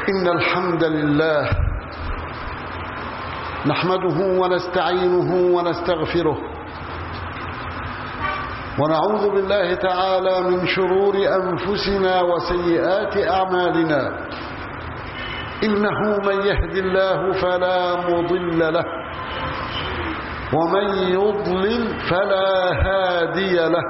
إن الحمد لله نحمده ونستعينه ونستغفره ونعوذ بالله تعالى من شرور أنفسنا وسيئات أعمالنا إنه من يهد الله فلا مضل له ومن يضلل فلا هادي له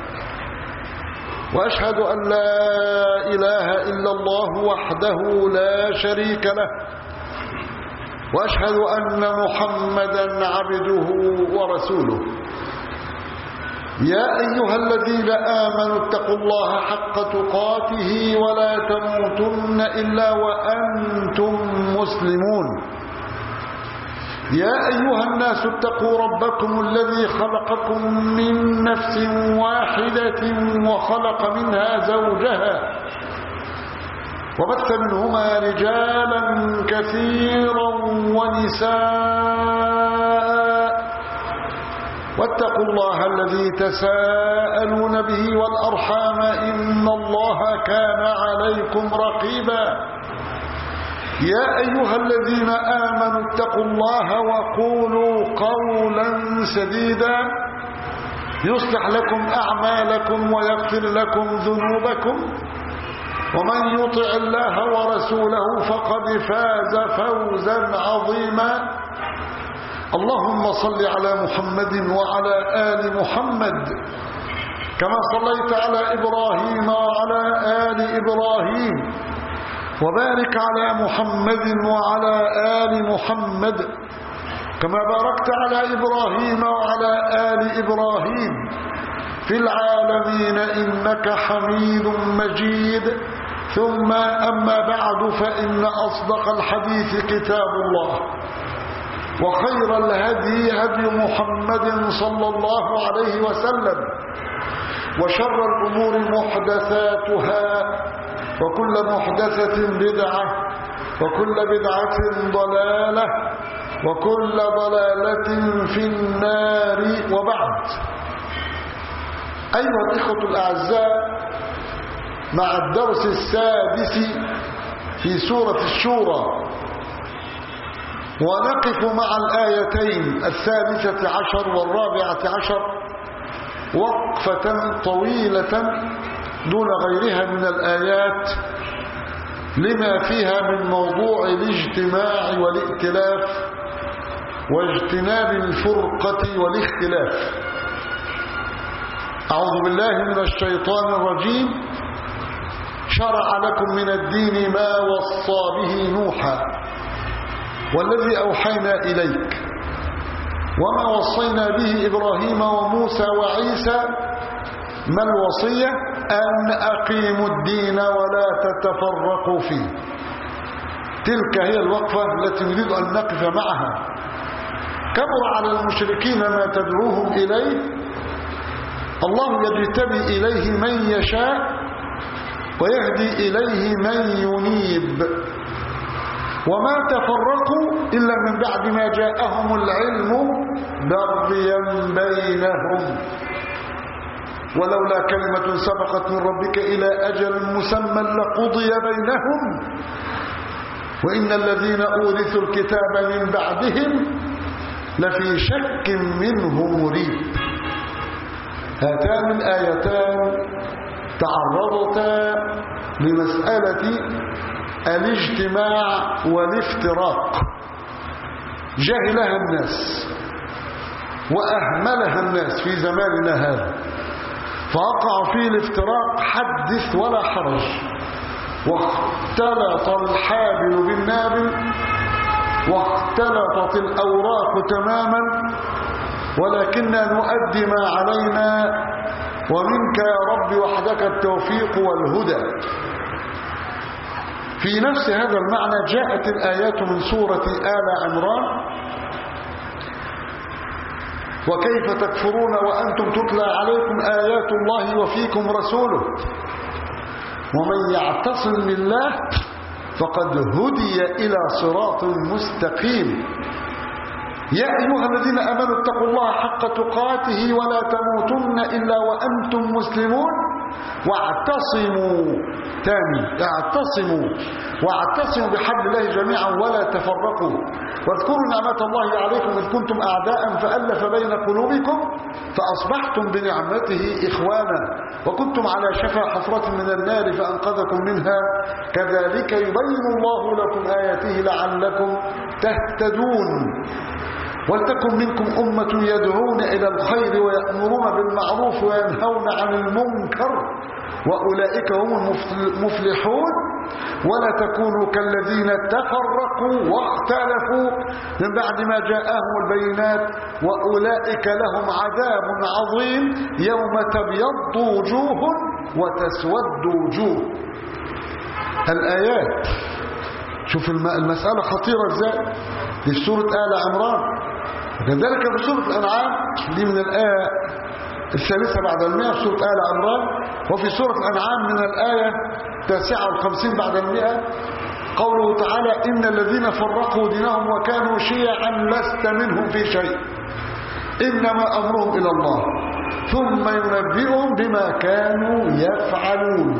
وأشهد أن لا إله إلا الله وحده لا شريك له وأشهد أن محمدا عبده ورسوله يا أيها الذين آمنوا اتقوا الله حق تقاته ولا تموتن إلا وأنتم مسلمون يا أيها الناس اتقوا ربكم الذي خلقكم من نفس واحدة وخلق منها زوجها وبث منهما رجالا كثيرا ونساء واتقوا الله الذي تساءلون به والأرحام إن الله كان عليكم رقيبا يا أيها الذين آمنوا اتقوا الله وقولوا قولا سديدا يصلح لكم أعمالكم ويغفر لكم ذنوبكم ومن يطع الله ورسوله فقد فاز فوزا عظيما اللهم صل على محمد وعلى آل محمد كما صليت على إبراهيم وعلى آل إبراهيم وبارك على محمد وعلى آل محمد كما باركت على إبراهيم وعلى آل إبراهيم في العالمين إنك حميد مجيد ثم أما بعد فإن أصدق الحديث كتاب الله وخير الهدي هدي محمد صلى الله عليه وسلم وشر الأمور محدثاتها وكل محدثة بدعة وكل بدعة ضلالة وكل ضلالة في النار وبعد أيها الإخوة الأعزاء مع الدرس السادس في سورة الشورى ونقف مع الآيتين الثالثة عشر والرابعة عشر وقفة طويلة دون غيرها من الآيات لما فيها من موضوع الاجتماع والائتلاف واجتناب الفرقة والاختلاف أعوذ بالله من الشيطان الرجيم شرع لكم من الدين ما وصى به نوحا والذي أوحينا إليك وما وصينا به إبراهيم وموسى وعيسى ما الوصية أن أقيموا الدين ولا تتفرقوا فيه تلك هي الوقفة التي نريد أن نقف معها كبر على المشركين ما تدعوهم إليه الله يجتبي إليه من يشاء ويهدي إليه من ينيب وما تفرقوا إلا من بعد ما جاءهم العلم بغيا بينهم ولولا كلمة سبقت من ربك إلى أجل مسمى لقضي بينهم وإن الذين أورثوا الكتاب من بعدهم لفي شك منه مريب هاتان الآيتان تعرضتا لمسألة الاجتماع والافتراق جهلها الناس وأهملها الناس في زماننا هذا فوقع فيه الافتراق حدث ولا حرج واختلط الحابل بالنابل واختلطت الأوراق تماما ولكننا نؤدي ما علينا ومنك يا رب وحدك التوفيق والهدى في نفس هذا المعنى جاءت الآيات من سورة آل عمران وكيف تكفرون وأنتم تتلى عليكم آيات الله وفيكم رسوله ومن يعتصم بالله فقد هدي إلى صراط مستقيم يا أيها الذين أمنوا اتقوا الله حق تقاته ولا تموتن إلا وأنتم مسلمون واعتصموا تاني اعتصموا واعتصموا بحبل الله جميعا ولا تفرقوا واذكروا نعمة الله عليكم إذ كنتم أعداء فألف بين قلوبكم فأصبحتم بنعمته إخوانا وكنتم على شفا حفرة من النار فأنقذكم منها كذلك يبين الله لكم آياته لعلكم تهتدون ولتكن منكم أمة يدعون إلى الخير ويأمرون بالمعروف وينهون عن المنكر وأولئك هم المفلحون ولا تكونوا كالذين تفرقوا واختلفوا من بعد ما جاءهم البينات وأولئك لهم عذاب عظيم يوم تبيض وجوه وتسود وجوه الآيات شوف المسألة خطيرة ازاي دي في سورة آل عمران وكذلك في سورة الأنعام دي من الآية الثالثة بعد المئة في سورة آل عمران وفي سورة الأنعام من الآية التاسعة والخمسين بعد المئة قوله تعالى إن الذين فرقوا دينهم وكانوا شيعا لست منهم في شيء إنما أمرهم إلى الله ثم ينبئهم بما كانوا يفعلون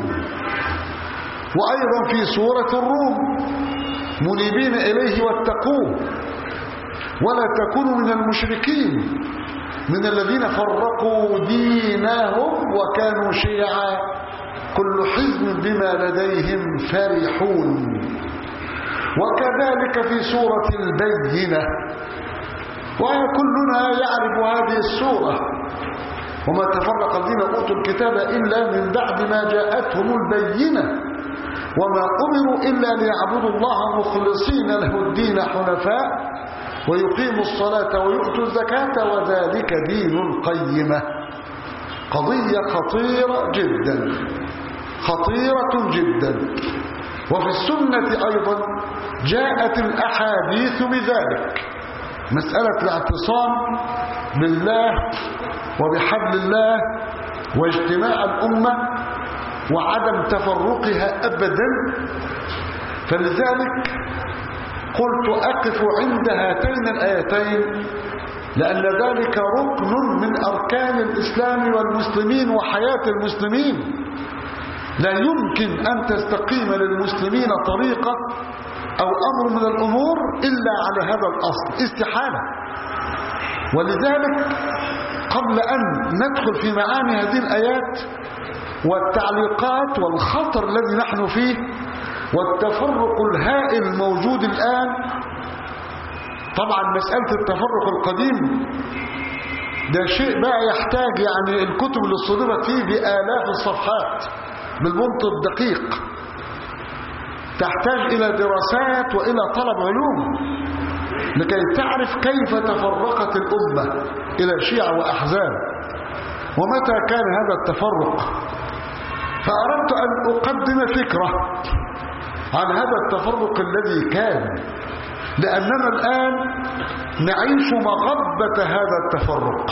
وأيضا في سورة الروم منيبين إليه واتقوه ولا تكونوا من المشركين من الذين فرقوا دينهم وكانوا شيعا كل حزب بما لديهم فرحون وكذلك في سورة البينة وكلنا يعرف هذه السورة وما تفرق الذين أوتوا الكتاب إلا من بعد ما جاءتهم البينة وما أمروا إلا ليعبدوا الله مخلصين له الدين حنفاء ويقيموا الصلاة ويؤتوا الزكاة وذلك دين القيمة قضية خطيرة جدا خطيرة جدا وفي السنة أيضا جاءت الأحاديث بذلك مسألة الاعتصام بالله وبحبل الله واجتماع الأمة وعدم تفرقها أبدا فلذلك قلت أقف عند هاتين الآيتين لأن ذلك ركن من أركان الإسلام والمسلمين وحياة المسلمين لا يمكن أن تستقيم للمسلمين طريقة أو أمر من الأمور إلا على هذا الأصل استحالة ولذلك قبل أن ندخل في معاني هذه الآيات والتعليقات والخطر الذي نحن فيه والتفرق الهائل الموجود الآن طبعا مسألة التفرق القديم ده شيء بقى يحتاج يعني الكتب اللي صدرت فيه بآلاف الصفحات بالمنطق الدقيق تحتاج إلى دراسات وإلى طلب علوم لكي تعرف كيف تفرقت الأمة إلى شيع وأحزاب ومتى كان هذا التفرق فأردت أن أقدم فكرة عن هذا التفرق الذي كان لأننا الآن نعيش مغبة هذا التفرق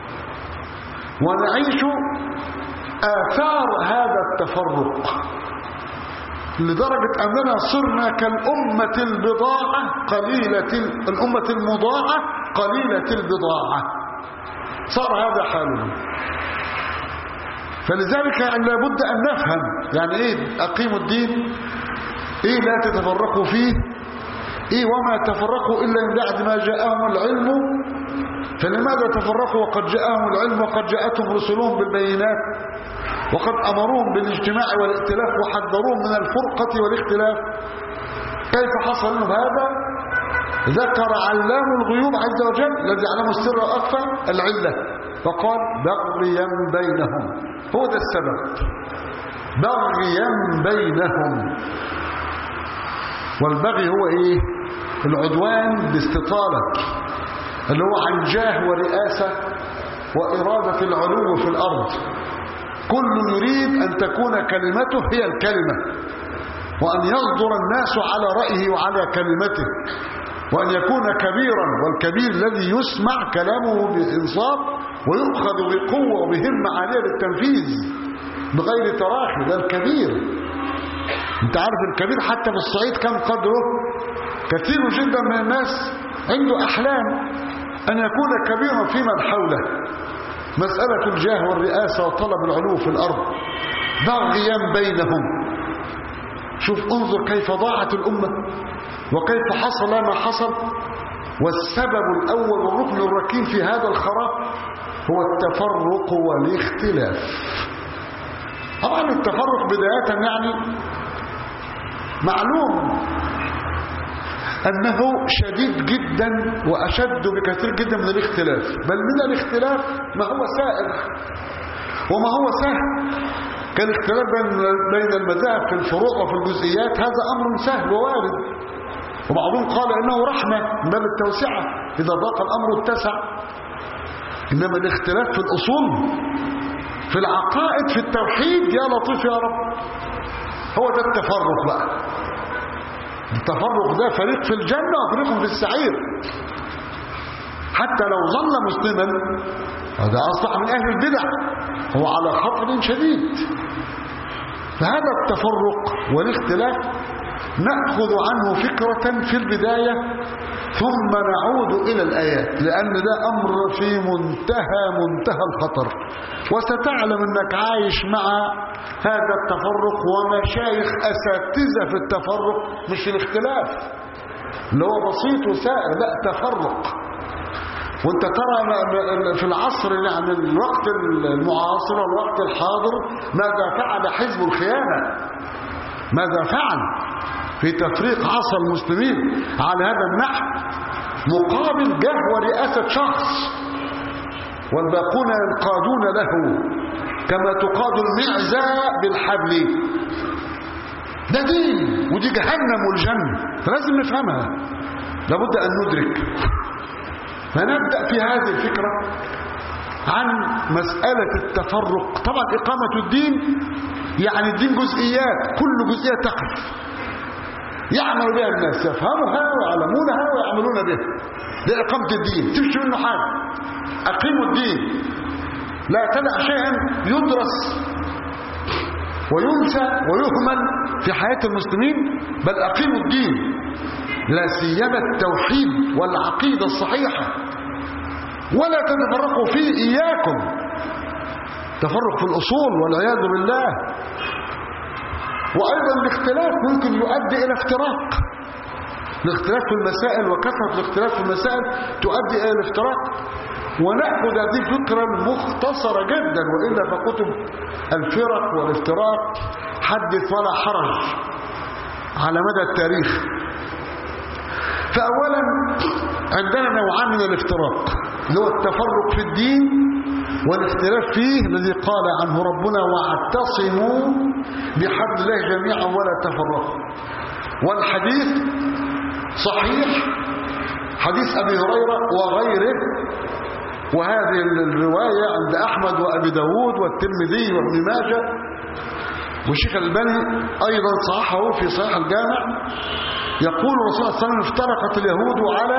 ونعيش آثار هذا التفرق لدرجة أننا صرنا كالأمة البضاعة قليلة الأمة المضاعة قليلة البضاعة صار هذا حالنا فلذلك يعني لابد أن نفهم يعني إيه أقيموا الدين إيه لا تتفرقوا فيه إيه وما تفرقوا إلا من بعد ما جاءهم العلم فلماذا تفرقوا وقد جاءهم العلم وقد جاءتهم رسلهم بالبينات وقد أمروهم بالاجتماع والائتلاف وحذروهم من الفرقة والاختلاف كيف حصل لهم هذا ذكر علام الغيوب عز وجل الذي يعلم السر وأخفى العلة فقال بغيا بينهم هو ده السبب بغيا بينهم والبغي هو ايه العدوان باستطالة اللي هو عن جاه ورئاسة وإرادة العلو في الأرض كل يريد أن تكون كلمته هي الكلمة وأن يصدر الناس على رأيه وعلى كلمته وأن يكون كبيرا والكبير الذي يسمع كلامه بإنصاف ويؤخذ بقوة وبهمة عالية للتنفيذ بغير تراخي ده الكبير انت عارف الكبير حتى في الصعيد كم قدره كثير جدا من الناس عنده أحلام أن يكون كبيرا في من حوله مسألة الجاه والرئاسة وطلب العلو في الأرض بغيا بينهم شوف انظر كيف ضاعت الأمة وكيف حصل ما حصل والسبب الأول والركن الركين في هذا الخراب هو التفرق والاختلاف طبعا التفرق بداية يعني معلوم أنه شديد جدا وأشد بكثير جدا من الاختلاف بل من الاختلاف ما هو سائر وما هو سهل كالاختلاف بين بين المذاهب في الفروع وفي الجزئيات هذا أمر سهل ووارد وبعضهم قال إنه رحمة من باب التوسعة إذا ضاق الأمر اتسع إنما الاختلاف في الأصول في العقائد في التوحيد يا لطيف يا رب هو ده التفرق بقى التفرق ده فريق في الجنة وفريق في السعير حتى لو ظل مسلما هذا أصبح من أهل البدع هو على خطر شديد فهذا التفرق والاختلاف نأخذ عنه فكرة في البداية ثم نعود إلى الآيات لأن ده أمر في منتهى منتهى الخطر وستعلم أنك عايش مع هذا التفرق ومشايخ أساتذة في التفرق مش في الاختلاف اللي هو بسيط وسائر لا تفرق وانت ترى في العصر يعني الوقت المعاصر والوقت الحاضر ماذا فعل حزب الخيانة ماذا فعل في تفريق عصا المسلمين على هذا النحو مقابل جهوة رئاسة شخص والباقون ينقادون له كما تقاد المعزة بالحبل ده دين ودي جهنم والجنة فلازم نفهمها لابد أن ندرك فنبدأ في هذه الفكرة عن مسألة التفرق طبعا إقامة الدين يعني الدين جزئيات كل جزئية تقف يعمل بها الناس يفهمها ويعلمونها ويعملون بها ده إقامة الدين تمشي منه حاجة أقيموا الدين لا تدع شيئا يدرس وينسى ويهمل في حياة المسلمين بل أقيموا الدين لا سيما التوحيد والعقيدة الصحيحة ولا تتفرقوا فيه إياكم تفرق في الأصول والعياذ بالله وأيضا الاختلاف ممكن يؤدي إلى افتراق الاختلاف في المسائل وكثرة الاختلاف في المسائل تؤدي إلى الافتراق ونأخذ هذه الفكرة مختصرة جدا وإلا فكتب الفرق والافتراق حدث ولا حرج على مدى التاريخ فأولا عندنا نوعان من الافتراق اللي هو التفرق في الدين والاختلاف فيه الذي قال عنه ربنا واعتصموا بحبل الله جميعا ولا تفرقوا والحديث صحيح حديث أبي هريرة وغيره وهذه الرواية عند أحمد وأبي داود والترمذي وابن ماجه والشيخ البني أيضا صححه في صحيح الجامع يقول الرسول صلى الله عليه وسلم افترقت اليهود على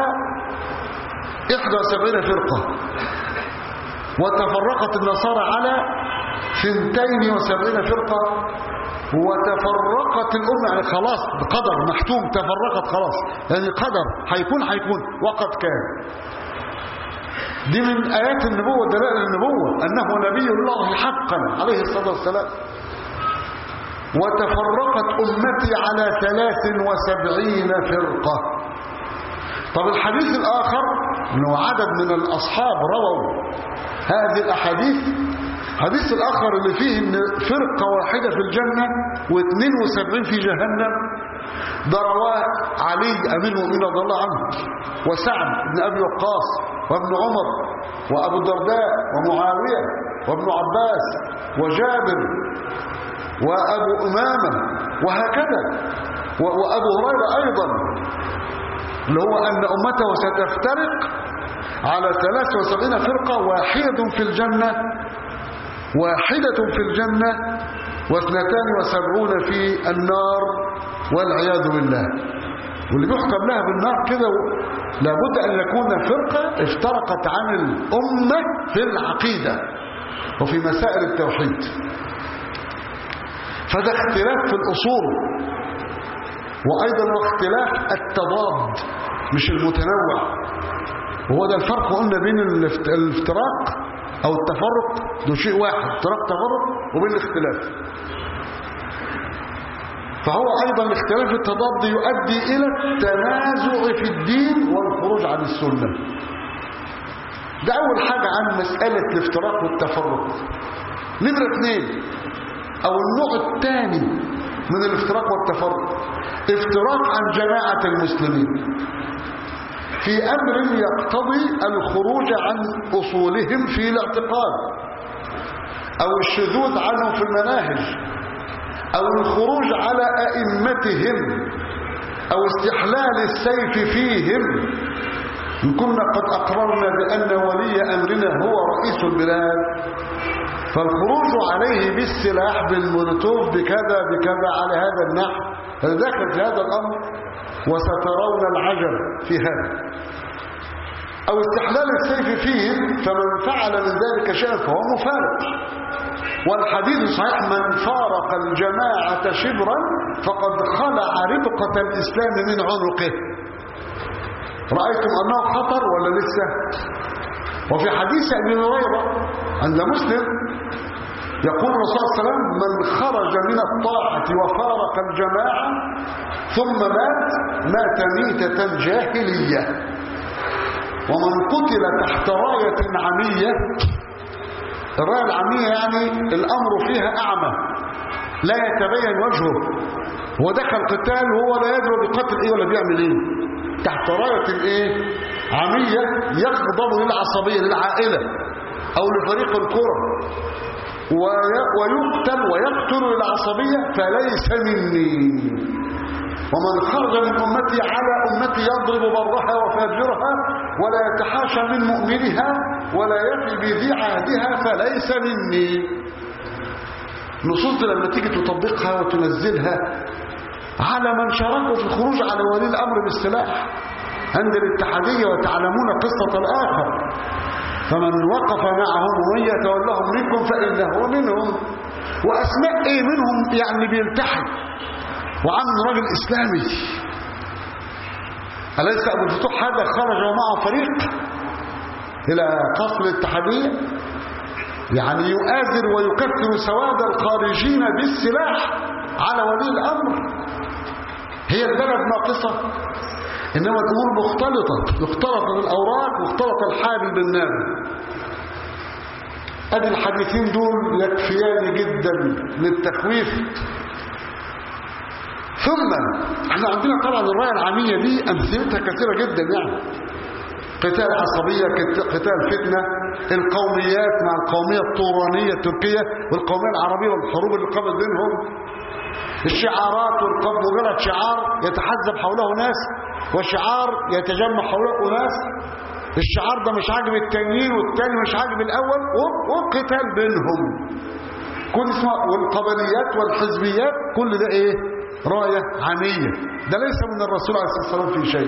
71 فرقة وتفرقت النصارى على 72 فرقة وتفرقت الأمة يعني خلاص قدر محتوم تفرقت خلاص يعني قدر هيكون هيكون وقد كان دي من آيات النبوة دلائل النبوة أنه نبي الله حقا عليه الصلاة والسلام وتفرقت أمتي على ثلاث وسبعين فرقة طب الحديث الآخر أنه عدد من الأصحاب رووا هذه الأحاديث حديث الآخر اللي فيه أن فرقة واحدة في الجنة و72 في جهنم ده رواه علي أمير المؤمنين رضي الله عنه وسعد بن أبي وقاص وابن عمر وأبو الدرداء ومعاوية وابن عباس وجابر وأبو أمامة وهكذا وأبو هريرة أيضا اللي هو أن أمته ستفترق على 73 فرقة واحدة في الجنة واحدة في الجنة واثنتان وسبعون في النار والعياذ بالله واللي بيحكم لها بالنار كده لابد أن يكون فرقة افترقت عن الأمة في العقيدة وفي مسائل التوحيد فده اختلاف في الأصول وأيضا واختلاف التضاد مش المتنوع وهو ده الفرق قلنا بين الافتراق أو التفرق ده شيء واحد افتراق تفرق وبين الاختلاف فهو أيضا الاختلاف التضاد يؤدي إلى التنازع في الدين والخروج عن السنة ده أول حاجة عن مسألة الافتراق والتفرق نمرة اثنين أو النوع الثاني من الافتراق والتفرق افتراق عن جماعة المسلمين في أمر يقتضي الخروج عن أصولهم في الاعتقاد أو الشذوذ عنهم في المناهج أو الخروج على أئمتهم أو استحلال السيف فيهم إن كنا قد أقررنا بأن ولي أمرنا هو رئيس البلاد فالخروج عليه بالسلاح بالمولوتوف بكذا بكذا على هذا النحو هذا داخل في هذا الأمر وسترون العجب في هذا أو استحلال السيف فيهم فمن فعل من ذلك شيئا فهو مفارق والحديث صحيح من فارق الجماعة شبرا فقد خلع ربقة الإسلام من عنقه رأيتم أنه خطر ولا لسه وفي حديث أبي هريرة عند مسلم يقول الرسول صلى الله عليه وسلم من خرج من الطاعة وفارق الجماعة ثم مات مات ميتة جاهلية ومن قتل تحت راية عمية الراية العمية يعني الأمر فيها أعمى لا يتبين وجهه هو دخل قتال وهو لا يدري بقتل ايه ولا بيعمل ايه تحت راية الايه عمية يغضب للعصبية للعائلة او لفريق الكرة ويقتل ويقتل للعصبية فليس مني ومن خرج من أمتي على أمتي يضرب برها وفاجرها ولا يتحاشى من مؤمنها ولا يفي بذي عهدها فليس مني نصوص لما تيجي تطبقها وتنزلها على من شاركوا في الخروج على ولي الأمر بالسلاح عند الاتحادية وتعلمون قصة الآخر فمن وقف معهم ومن يتولهم منكم فإنه منهم وأسماء إيه منهم يعني بيلتحم وعامل راجل إسلامي أليس أبو الفتوح هذا خرج ومعه فريق إلى قصر الاتحادية يعني يؤازر ويكثر سواد الخارجين بالسلاح على ولي الأمر هي البلد ناقصة إنما الأمور مختلطة اختلطت الأوراق واختلط الحابل بالنابل أدي الحديثين دول يكفيان جدا للتخويف ثم احنا عندنا طبعا الراية العامية دي أمثلتها كثيرة جدا يعني قتال عصبية قتال فتنة القوميات مع القومية الطورانية التركية والقومية العربية والحروب اللي قامت بينهم الشعارات والقبض مجرد شعار يتحزب حوله ناس وشعار يتجمع حوله ناس الشعار ده مش عاجب التانيين والتاني مش عاجب الاول وقتال بينهم كل اسمه والقبليات والحزبيات كل ده ايه رايه عاميه ده ليس من الرسول عليه الصلاه والسلام في شيء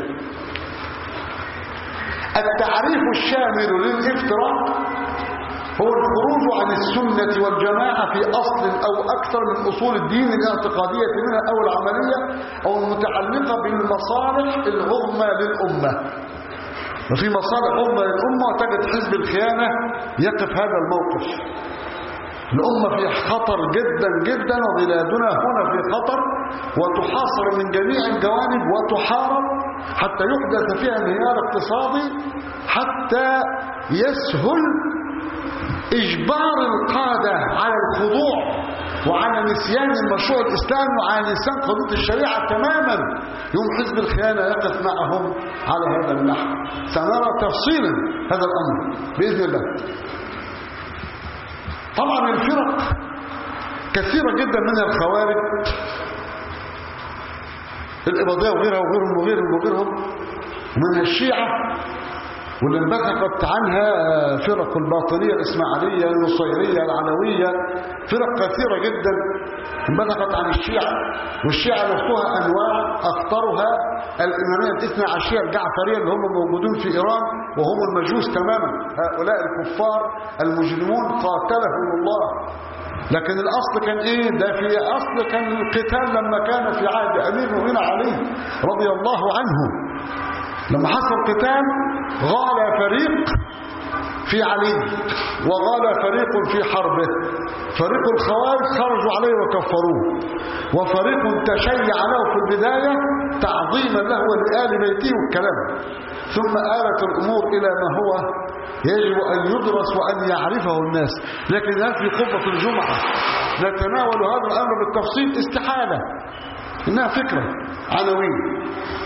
التعريف الشامل للافتراق هو الخروج عن السنة والجماعة في أصل أو أكثر من أصول الدين الاعتقادية منها أو العملية أو المتعلقة بالمصالح العظمى للأمة وفي مصالح عظمى للأمة وتجد حزب الخيانة يقف هذا الموقف الأمة في خطر جدا جدا وبلادنا هنا في خطر وتحاصر من جميع الجوانب وتحارب حتى يحدث فيها انهيار اقتصادي حتى يسهل إجبار القادة على الخضوع وعلى نسيان المشروع الإسلامي وعلى نسيان قضية الشريعة تماما يوم حزب الخيانة يقف معهم على هذا النحو سنرى تفصيلا هذا الأمر بإذن الله طبعا الفرق كثيرة جدا منها الخوارج الإباضية وغيرها وغيرهم وغيرهم وغيرهم ومنها الشيعة واللي انبثقت عنها فرق الباطنية الإسماعيلية النصيرية العلوية فرق كثيرة جدا انبثقت عن الشيعة والشيعة نفسها أنواع أخطرها الإمامية الاثنى عشرية الجعفرية اللي هم موجودون في إيران وهم المجوس تماما هؤلاء الكفار المجرمون قاتلهم الله لكن الأصل كان إيه ده في أصل كان القتال لما كان في عهد أمير المؤمنين علي رضي الله عنه لما حصل قتال غال فريق في علي وغال فريق في حربه فريق الخوارج خرجوا عليه وكفروه وفريق تشيع له في البداية تعظيما له ولآل بيته والكلام ثم آلت الأمور إلى ما هو يجب أن يدرس وأن يعرفه الناس لكن هل في خطبة الجمعة نتناول هذا الأمر بالتفصيل استحالة إنها فكرة عناوين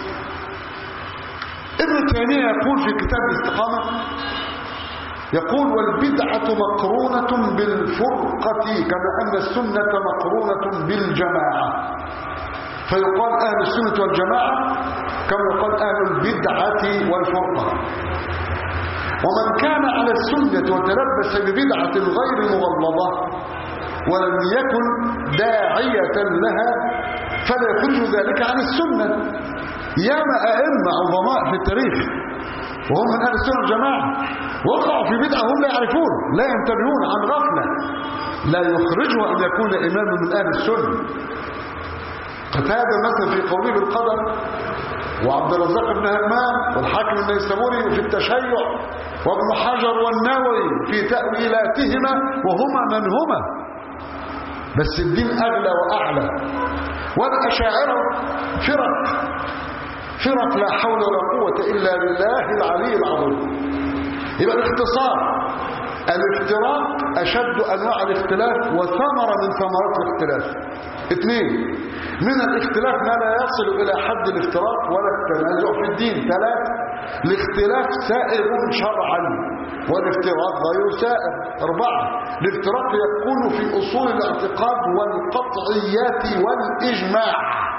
ابن تيمية يقول في كتاب الاستقامة يقول والبدعة مقرونة بالفرقة كما أن السنة مقرونة بالجماعة فيقال أهل السنة والجماعة كما يقال أهل البدعة والفرقة ومن كان على السنة وتلبس ببدعة غير مغلظة ولم يكن داعية لها فلا يخرج ذلك عن السنة ياما أئمة عظماء في التاريخ وهم من أهل السنة والجماعة وقعوا في بدعة هم لا يعرفون لا ينتبهون عن غفلة لا يخرجه أن يكون إماما من أهل السنة قتادة مثلا في قوله بالقدر وعبد الرزاق بن همام والحاكم النيسابوري في التشيع وابن حجر والنووي في تأويلاتهما وهما من هما بس الدين أغلى وأعلى والأشاعرة فرق فرق لا حول ولا قوة إلا بالله العلي العظيم يبقى الاختصار الافتراق أشد أنواع الاختلاف وثمرة من ثمرات الاختلاف اثنين من الاختلاف ما لا يصل إلى حد الافتراق ولا التنازع في الدين ثلاث الاختلاف سائغ شرعا والافتراق غير سائغ أربعة الافتراق يكون في أصول الاعتقاد والقطعيات والإجماع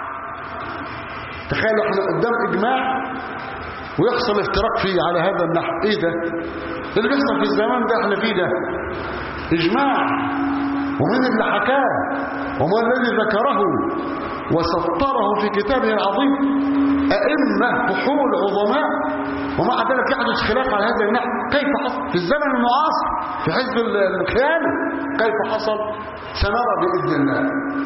تخيلوا احنا قدام إجماع ويحصل افتراق فيه على هذا النحو ايه ده اللي بيحصل في الزمان ده احنا فيه ده اجماع ومن اللي حكاه وما الذي ذكره وسطره في كتابه العظيم أئمة فحول عظماء ومع ذلك يحدث خلاف على هذا النحو كيف حصل في الزمن المعاصر في حزب الخيانة كيف حصل سنرى بإذن الله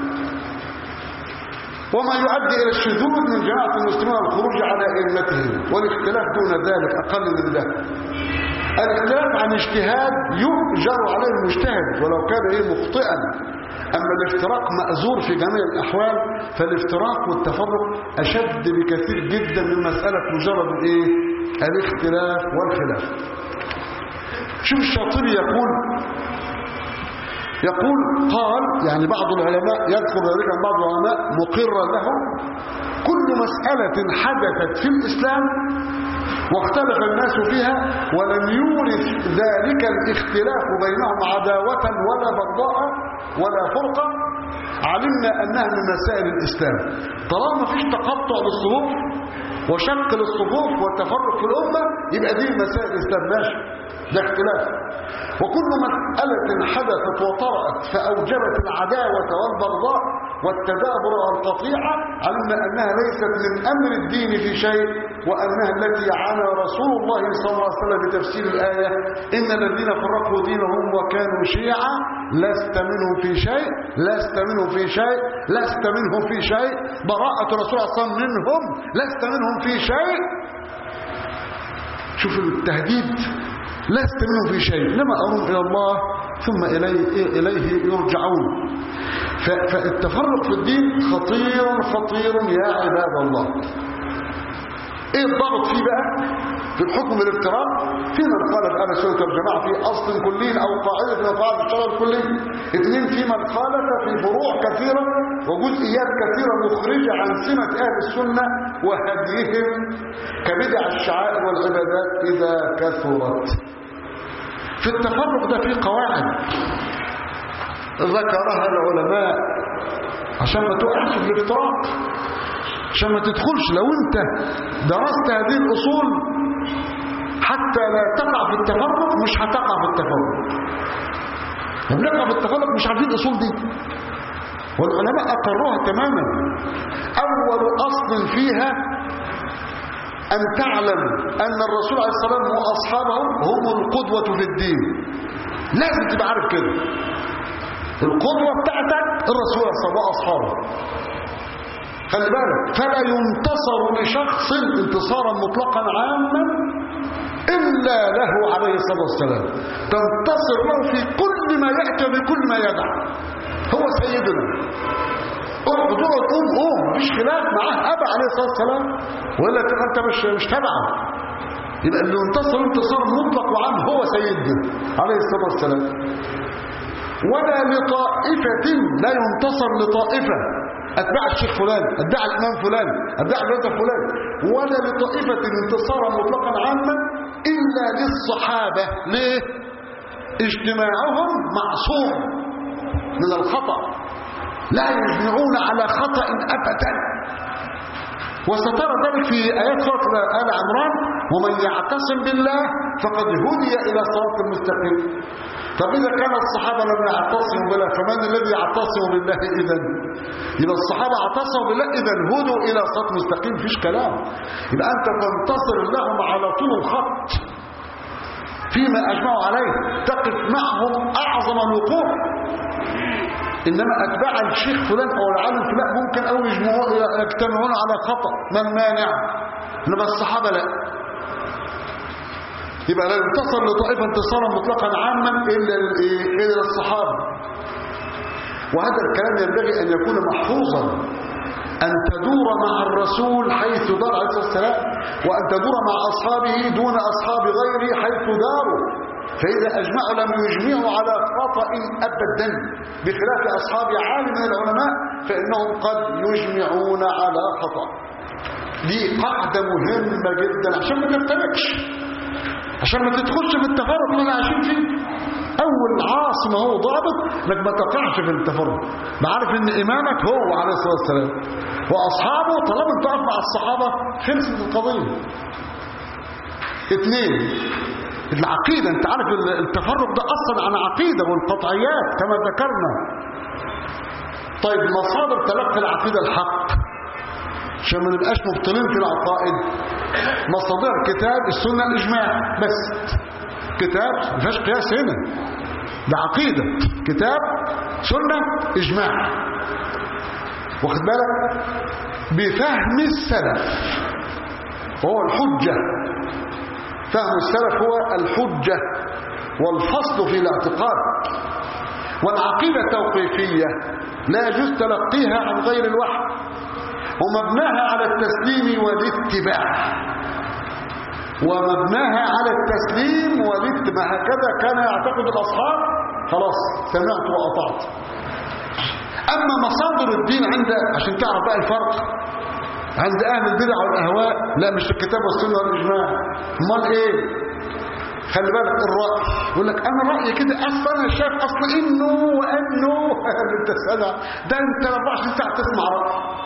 وما يؤدي إلى الشذوذ من جماعة المسلمين والخروج على أئمتهم والاختلاف دون ذلك أقل من ذلك الاختلاف عن اجتهاد يؤجر عليه المجتهد ولو كان ايه مخطئا أما الافتراق مأزور في جميع الأحوال فالافتراق والتفرق أشد بكثير جدا من مسألة مجرد الايه الاختلاف والخلاف شوف الشاطبي يقول يقول قال يعني بعض العلماء يذكر ذلك بعض العلماء مقرا له كل مسألة حدثت في الإسلام واختلف الناس فيها ولم يورث ذلك الاختلاف بينهم عداوة ولا بغضاء ولا فرقة علمنا أنها من مسائل الإسلام طالما فيش تقطع للصفوف وشق للصفوف والتفرق في الأمة يبقى دي مسائل الإسلام ماشي ده اختلاف وكل مسألة حدثت وطرأت فأوجبت العداوة والبغضاء والتدابر والقطيعة علمنا أنها ليست من أمر الدين في شيء وأنها التي عنى رسول الله صلى الله عليه وسلم بتفسير الآية إن الذين فرقوا دينهم وكانوا شيعا لست منهم في شيء لست منهم في شيء لست منهم في شيء براءة رسول الله صلى الله عليه وسلم منهم لست منهم في شيء شوف التهديد لست منه في شيء لما أرون إلى الله ثم إليه, إليه يرجعون فالتفرق في الدين خطير خطير يا عباد الله ايه الضبط فيه بقى في الحكم الافتراء في من قال انا سنه الجماعه في اصل كلي او قاعده من قواعد الشرع الكلي اثنين في من خالف في فروع كثيره وجزئيات كثيره مخرجه عن سمه اهل السنه وهديهم كبدع الشعائر والعبادات اذا كثرت في التفرق ده في قواعد ذكرها العلماء عشان ما تقعش في الافتراق عشان ما تدخلش لو انت درست هذه الأصول حتى لا تقع في التفرق مش هتقع في التفرق لما نقع في التفرق مش عارفين الأصول دي والعلماء أقروها تماما أول أصل فيها أن تعلم أن الرسول عليه الصلاة والسلام وأصحابه هم القدوة في الدين لازم تبقى عارف كده القدوة بتاعتك الرسول عليه الصلاة والسلام وأصحابه خلي بالك فلا ينتصر لشخص انتصارا مطلقا عاما إلا له عليه الصلاة والسلام تنتصر له في كل ما يأتي وبكل ما يدع هو سيدنا اقعد اقعد قوم قوم مفيش خلاف معاه أبا عليه الصلاة والسلام ولا تبقى أنت مش مش تبعه يبقى اللي انتصر انتصار مطلق وعام هو سيدنا عليه الصلاة والسلام ولا لطائفة لا ينتصر لطائفة أتباع الشيخ فلان أتباع الإمام فلان أتباع الرجل فلان ولا لطائفة انتصارا مطلقا عاما إلا للصحابة ليه؟ اجتماعهم معصوم من الخطأ لا يجمعون على خطأ أبدا وسترى ذلك في آيات سورة آل عمران ومن يعتصم بالله فقد هدي إلى صراط المستقيم طب إذا كان الصحابة لم يعتصموا بالله فمن الذي يعتصم بالله إذا يبقى الصحابة اعتصموا بالله إذا هدوا إلى صراط مستقيم فيش كلام يبقى أنت تنتصر لهم على طول الخط فيما أجمعوا عليه تقف معهم أعظم الوقوف إنما أتباع الشيخ فلان أو العالم فلان ممكن أو يجتمعون على خطأ ما المانع إنما الصحابة لا يبقى لا ينتصر لطائفة انتصارا مطلقا عاما إلا إلا الصحابة وهذا الكلام ينبغي أن يكون محفوظا أن تدور مع الرسول حيث دار عليه الصلاة والسلام وأن تدور مع أصحابه دون أصحاب غيره حيث داروا فإذا أجمعوا لم يجمعوا على خطأ أبدا بخلاف أصحاب عالم من العلماء فإنهم قد يجمعون على خطأ دي قاعدة مهمة جدا عشان ما تفترقش عشان ما تدخلش في التفرق اللي احنا عايشين فيه اول عاصمة هو ضابط انك ما تقعش في التفرق بعرف ان امامك هو عليه الصلاة والسلام واصحابه طالما انت واقف مع الصحابة خلصت القضية اثنين العقيدة انت عارف التفرق ده اصلا عن عقيدة والقطعيات كما ذكرنا طيب مصادر تلقي العقيدة الحق عشان ما نبقاش مبطلين في العقائد مصادر كتاب السنة الإجماع بس كتاب ما فيهاش قياس هنا ده عقيدة كتاب سنة إجماع واخد بالك بفهم السلف وهو الحجة فهم السلف هو الحجة والفصل في الاعتقاد والعقيدة التوقيفية لا يجوز تلقيها عن غير الوحي ومبناها على التسليم والاتباع ومبناها على التسليم والاتباع هكذا كان يعتقد الأصحاب خلاص سمعت وأطعت أما مصادر الدين عند عشان تعرف بقى الفرق عند أهل البدع والأهواء لا مش الكتاب والسنة والإجماع امال إيه خلي بالك الرأي يقول لك أنا رأيي كده أصلا أنا شايف أصلا إنه وأنه أنت سنة ده أنت 24 ساعة تسمع رأي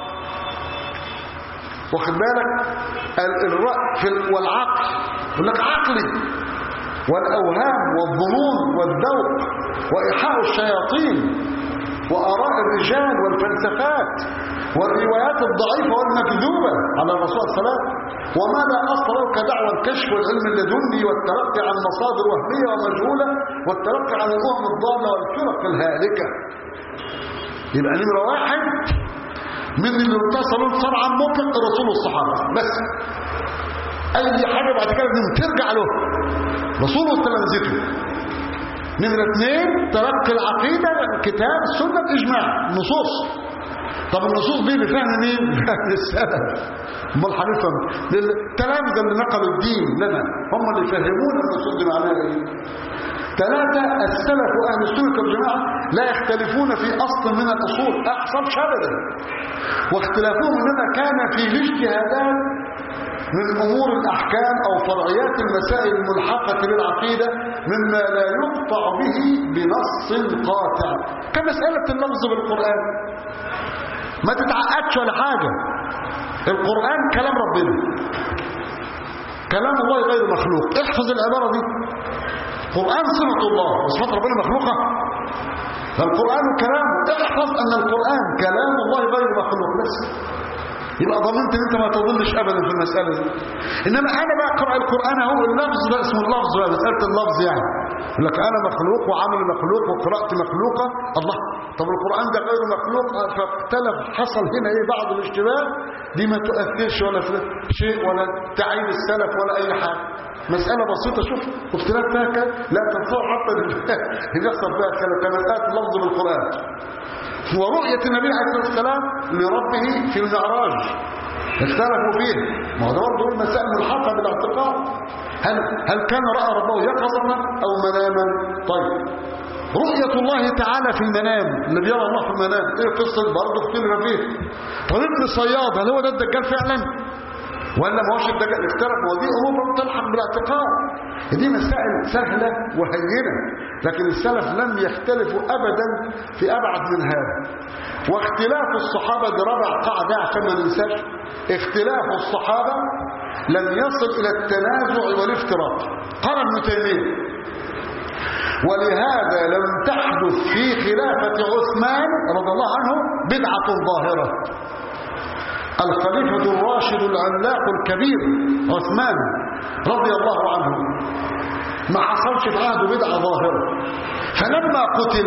واخد بالك الرأي والعقل يقول لك عقلي والأوهام والظنون والذوق وإيحاء الشياطين وآراء الرجال والفلسفات والروايات الضعيفة والمكذوبة على الرسول صلى الله عليه وسلم وما لا أصل له كدعوى الكشف والعلم اللدني والتلقي عن مصادر وهمية ومجهولة والتلقي عن الأهم الضالة والفرق الهالكة يبقى نمرة واحد من اللي اتصلوا انتصار عن مطلق الرسول والصحابة بس اي حاجة بعد كده لازم ترجع له رسول وتلامذته نمرة اثنين تلقي العقيدة كتاب السنة الإجماع نصوص طب النصوص دي بفهم مين؟ بفهم السلف امال هنفهم التلامذة اللي نقلوا الدين لنا هم اللي يفهمونا النصوص دي معناها ايه ثلاثة السلف وأهل السنة والجماعة لا يختلفون في أصل من الأصول أحصل شبدا واختلافهم إنما كان في الاجتهادات من أمور الأحكام أو فرعيات المسائل الملحقة للعقيدة مما لا يقطع به بنص قاطع كمسألة اللفظ بالقرآن ما تتعقدش ولا حاجة القرآن كلام ربنا كلام الله غير مخلوق احفظ العبارة دي القرآن صفة الله وصفات ربنا مخلوقة فالقرآن كلامه احفظ أن القرآن كلام الله غير مخلوق بس يبقى ضمنت ان انت ما تضلش ابدا في المسألة دي انما انا بقى اقرأ القرآن اهو اللفظ بقى اسمه اللفظ بقى مسألة اللفظ يعني يقول لك انا مخلوق وعمل مخلوق وقراءتي مخلوقة الله طب القرآن ده غير مخلوق فاختلف حصل هنا ايه بعض الاشتباه دي ما تؤثرش ولا في شيء ولا تعيب السلف ولا اي حاجة مسألة بسيطة شوف اختلاف فيها كده لا تنسوا حتى اللي يحصل فيها كده كمسألة اللفظ بالقرآن ورؤية النبي عليه الصلاة والسلام لربه في المعراج اختلفوا فيه ما هو ده برضه المسائل ملحقة بالاعتقاد هل هل كان رأى ربه يقظة أو مناما طيب رؤية الله تعالى في المنام الذي يرى الله في المنام ايه قصة برضه اختلف فيه طب ابن صياد هل هو ده الدجال فعلا ولا ما هوش الدجال اختلف ودي امور تلحق بالاعتقاد دي مسائل سهلة وهينة لكن السلف لم يختلفوا ابدا في ابعد من هذا واختلاف الصحابة دي رابع قاعدة عشان ما ننساش اختلاف الصحابة لم يصل الى التنازع والافتراق قال ابن تيمية ولهذا لم تحدث في خلافة عثمان رضي الله عنه بدعة ظاهرة الخليفة الراشد العلاق الكبير عثمان رضي الله عنه ما حصلش في عهده بدعة ظاهرة فلما قتل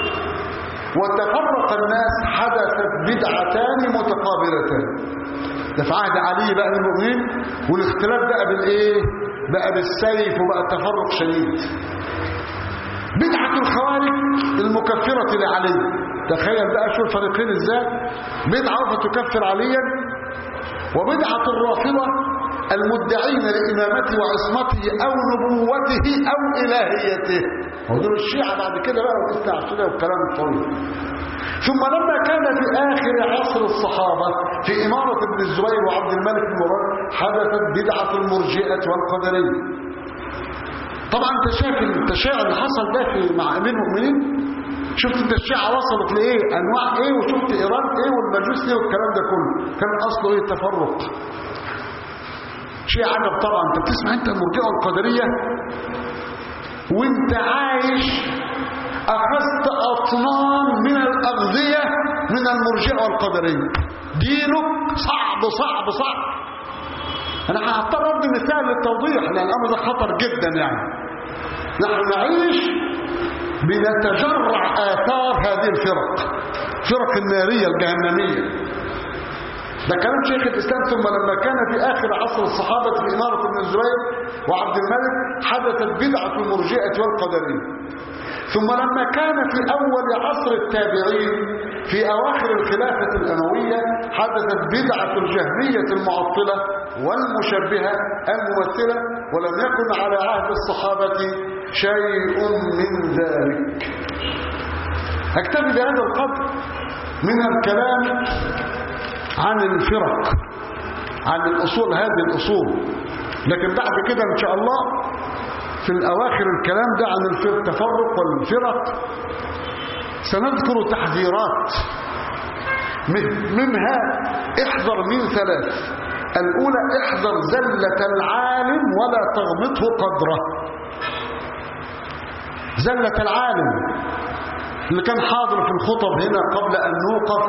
وتفرق الناس حدثت بدعتان متقابلتان ده في عهد علي بقى المؤمنين والاختلاف بقى بالايه بقى بالسيف وبقى التفرق شديد بدعة الخوارج المكفرة لعلي تخيل بقى شو الفريقين ازاي بدعة فتكفر عليا وبدعة الرافضة المدعين لإمامته وعصمته أو نبوته أو إلهيته ودول الشيعة بعد كده بقى والاثنى عشرية والكلام الطويل ثم لما كان في آخر عصر الصحابة في إمارة ابن الزبير وعبد الملك بن مروان حدثت بدعة المرجئة والقدرية طبعا انت شايف التشيع اللي حصل ده في مع امير المؤمنين شفت انت الشيعة وصلت لايه انواع ايه وشفت ايران ايه والمجوس ايه والكلام ده كله كان اصله ايه التفرق شيء عجب طبعا انت بتسمع انت المرجئه والقدريه وانت عايش اخذت اطنان من الاغذيه من المرجئه والقدريه دينك صعب صعب صعب انا هضطر ادي مثال للتوضيح لان الامر ده خطر جدا يعني نحن نعيش بنتجرع اثار هذه الفرق فرق الناريه الجهنميه ده كلام شيخ الاسلام ثم لما كان في اخر عصر الصحابه في اماره ابن الزبير وعبد الملك حدثت بدعه المرجئه والقدريه ثم لما كان في اول عصر التابعين في اواخر الخلافه الامويه حدثت بدعه الجهميه المعطله والمشبهه الممثله ولم يكن على عهد الصحابه شيء من ذلك اكتفي بهذا القدر من الكلام عن الفرق عن الأصول هذه الأصول لكن بعد كده إن شاء الله في الأواخر الكلام ده عن التفرق والفرق سنذكر تحذيرات منها احذر من ثلاث الأولى احذر زلة العالم ولا تغمطه قدره زلة العالم اللي كان حاضر في الخطب هنا قبل أن نوقف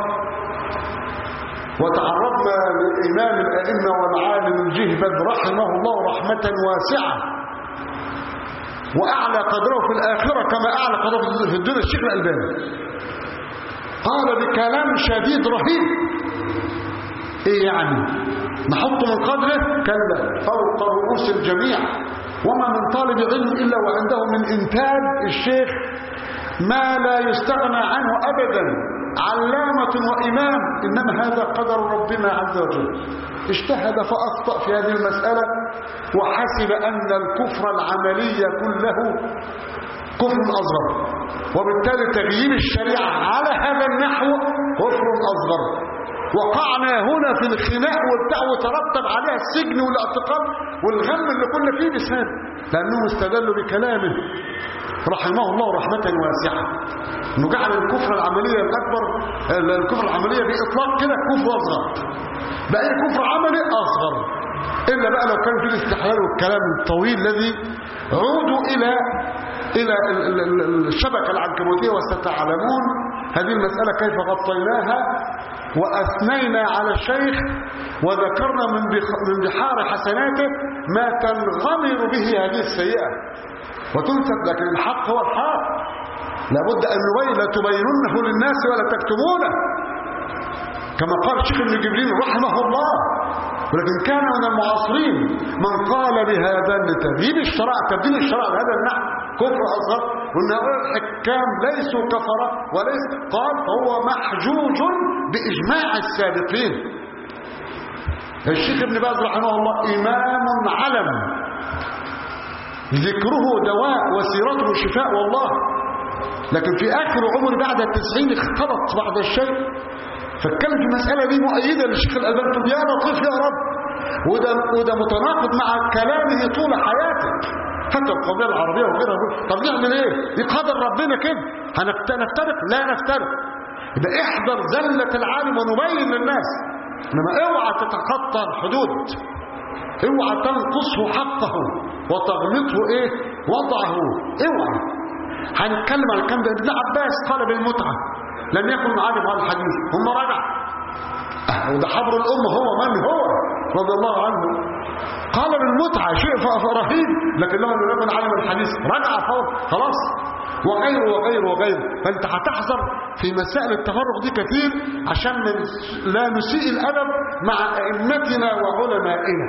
وتعرضنا للإمام الأئمة والعالم الجهبد رحمه الله رحمة واسعة وأعلى قدره في الآخرة كما أعلى قدره في الدنيا الشيخ الألباني قال بكلام شديد رهيب إيه يعني نحط من قدره كلا فوق رؤوس الجميع وما من طالب علم إلا وعنده من إنتاج الشيخ ما لا يستغنى عنه أبدا علامة وإمام إنما هذا قدر ربنا عز وجل اجتهد فأخطأ في هذه المسألة وحسب أن الكفر العملي كله كفر أصغر وبالتالي تغيير الشريعة على هذا النحو كفر أصغر وقعنا هنا في الخناق والبتاع وترتب عليها السجن والاعتقال والغم اللي كنا فيه بسبب لأنهم استدلوا بكلامه رحمه الله رحمة واسعة انه جعل الكفر العملية الأكبر الكفر العملية بإطلاق كده كفر أصغر بقى كفر عملي أصغر إلا بقى لو كان في الاستحلال والكلام الطويل الذي عودوا إلى إلى الشبكة العنكبوتية وستعلمون هذه المسألة كيف غطيناها وأثنينا على الشيخ وذكرنا من من بحار حسناته ما تنغمر به هذه السيئة وتنسب لكن الحق هو الحق لابد أن نبين لا تبيننه للناس ولا تكتمونه كما قال الشيخ ابن جبريل رحمه الله ولكن كان من المعاصرين من قال بهذا ان تبديل الشرع تبديل الشرع بهذا النحو كفر اصغر وان هؤلاء الحكام ليسوا كفره وليس قال فهو محجوج باجماع السابقين الشيخ ابن باز رحمه الله امام علم ذكره دواء وسيرته شفاء والله لكن في آخر عمر بعد التسعين اختلط بعض الشيء فاتكلم في المسألة دي مؤيدة للشيخ الألباني تقول يا لطيف يا رب وده, وده متناقض مع كلامه طول حياته حتى القضية العربية وغيرها طب نعمل ايه؟ دي قدر ربنا كده هنفترق؟ لا نفترق يبقى احذر زلة العالم ونبين للناس انما اوعى تتخطى الحدود اوعى تنقصه حقه وتغلطه ايه وضعه اوعى هنتكلم عن الكلام ده ابن عباس قال بالمتعه لم يكن عارف عن الحديث هم رجع وده حبر الأمة هو من هو رضي الله عنه قال بالمتعة شيء رهيب لكن لما لم يكن عالم الحديث رجع فور خلاص وغيره وغيره وغيره فانت هتحذر في مسائل التفرق دي كثير عشان لا نسيء الأدب مع أئمتنا وعلمائنا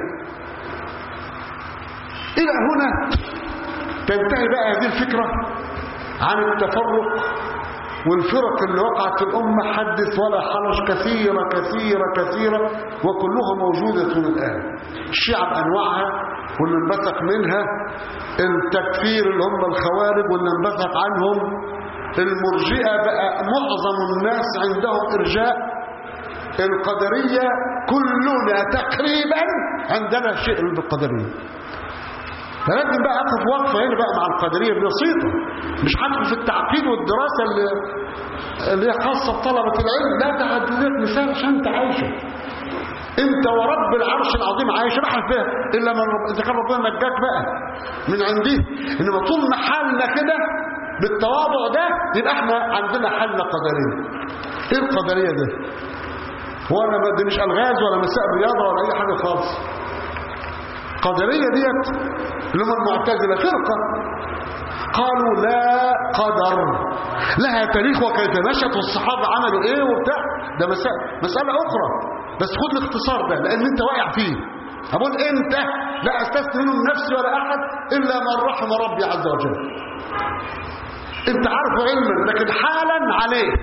إلى هنا تنتهي بقى هذه الفكرة عن التفرق والفرق اللي وقعت في الأمة حدث ولا حرج كثيرة كثيرة كثيرة وكلها موجودة الآن الشيعة بأنواعها واللي انبثق منها التكفير اللي هم الخوارج واللي انبثق عنهم المرجئة بقى معظم الناس عندهم إرجاء القدرية كلنا تقريبا عندنا شيء بالقدرية فلازم بقى اقف وقفه هنا بقى مع القدريه بسيطه مش هدخل في التعقيد والدراسه اللي اللي هي خاصه بطلبه العلم لا ده هديلك مثال عشان انت عايشه انت ورب العرش العظيم عايش راح فيها الا من رب... اذا كان ربنا نجاك بقى من عنده انما طول ما حالنا كده بالتواضع ده يبقى احنا عندنا حالنا قدريه ايه القدريه ده هو انا ما بدينيش الغاز ولا مسائل رياضه ولا اي حاجه خالص القدريه ديت اللي هم المعتزله فرقه قالوا لا قدر لها تاريخ وكيف مشت والصحابه عملوا ايه وبتاع ده مسألة, مسألة اخرى بس خد الاختصار ده لان انت واقع فيه اقول انت لا استثني منهم نفسي ولا احد الا من رحم ربي عز وجل انت عارف علما لكن حالا عليه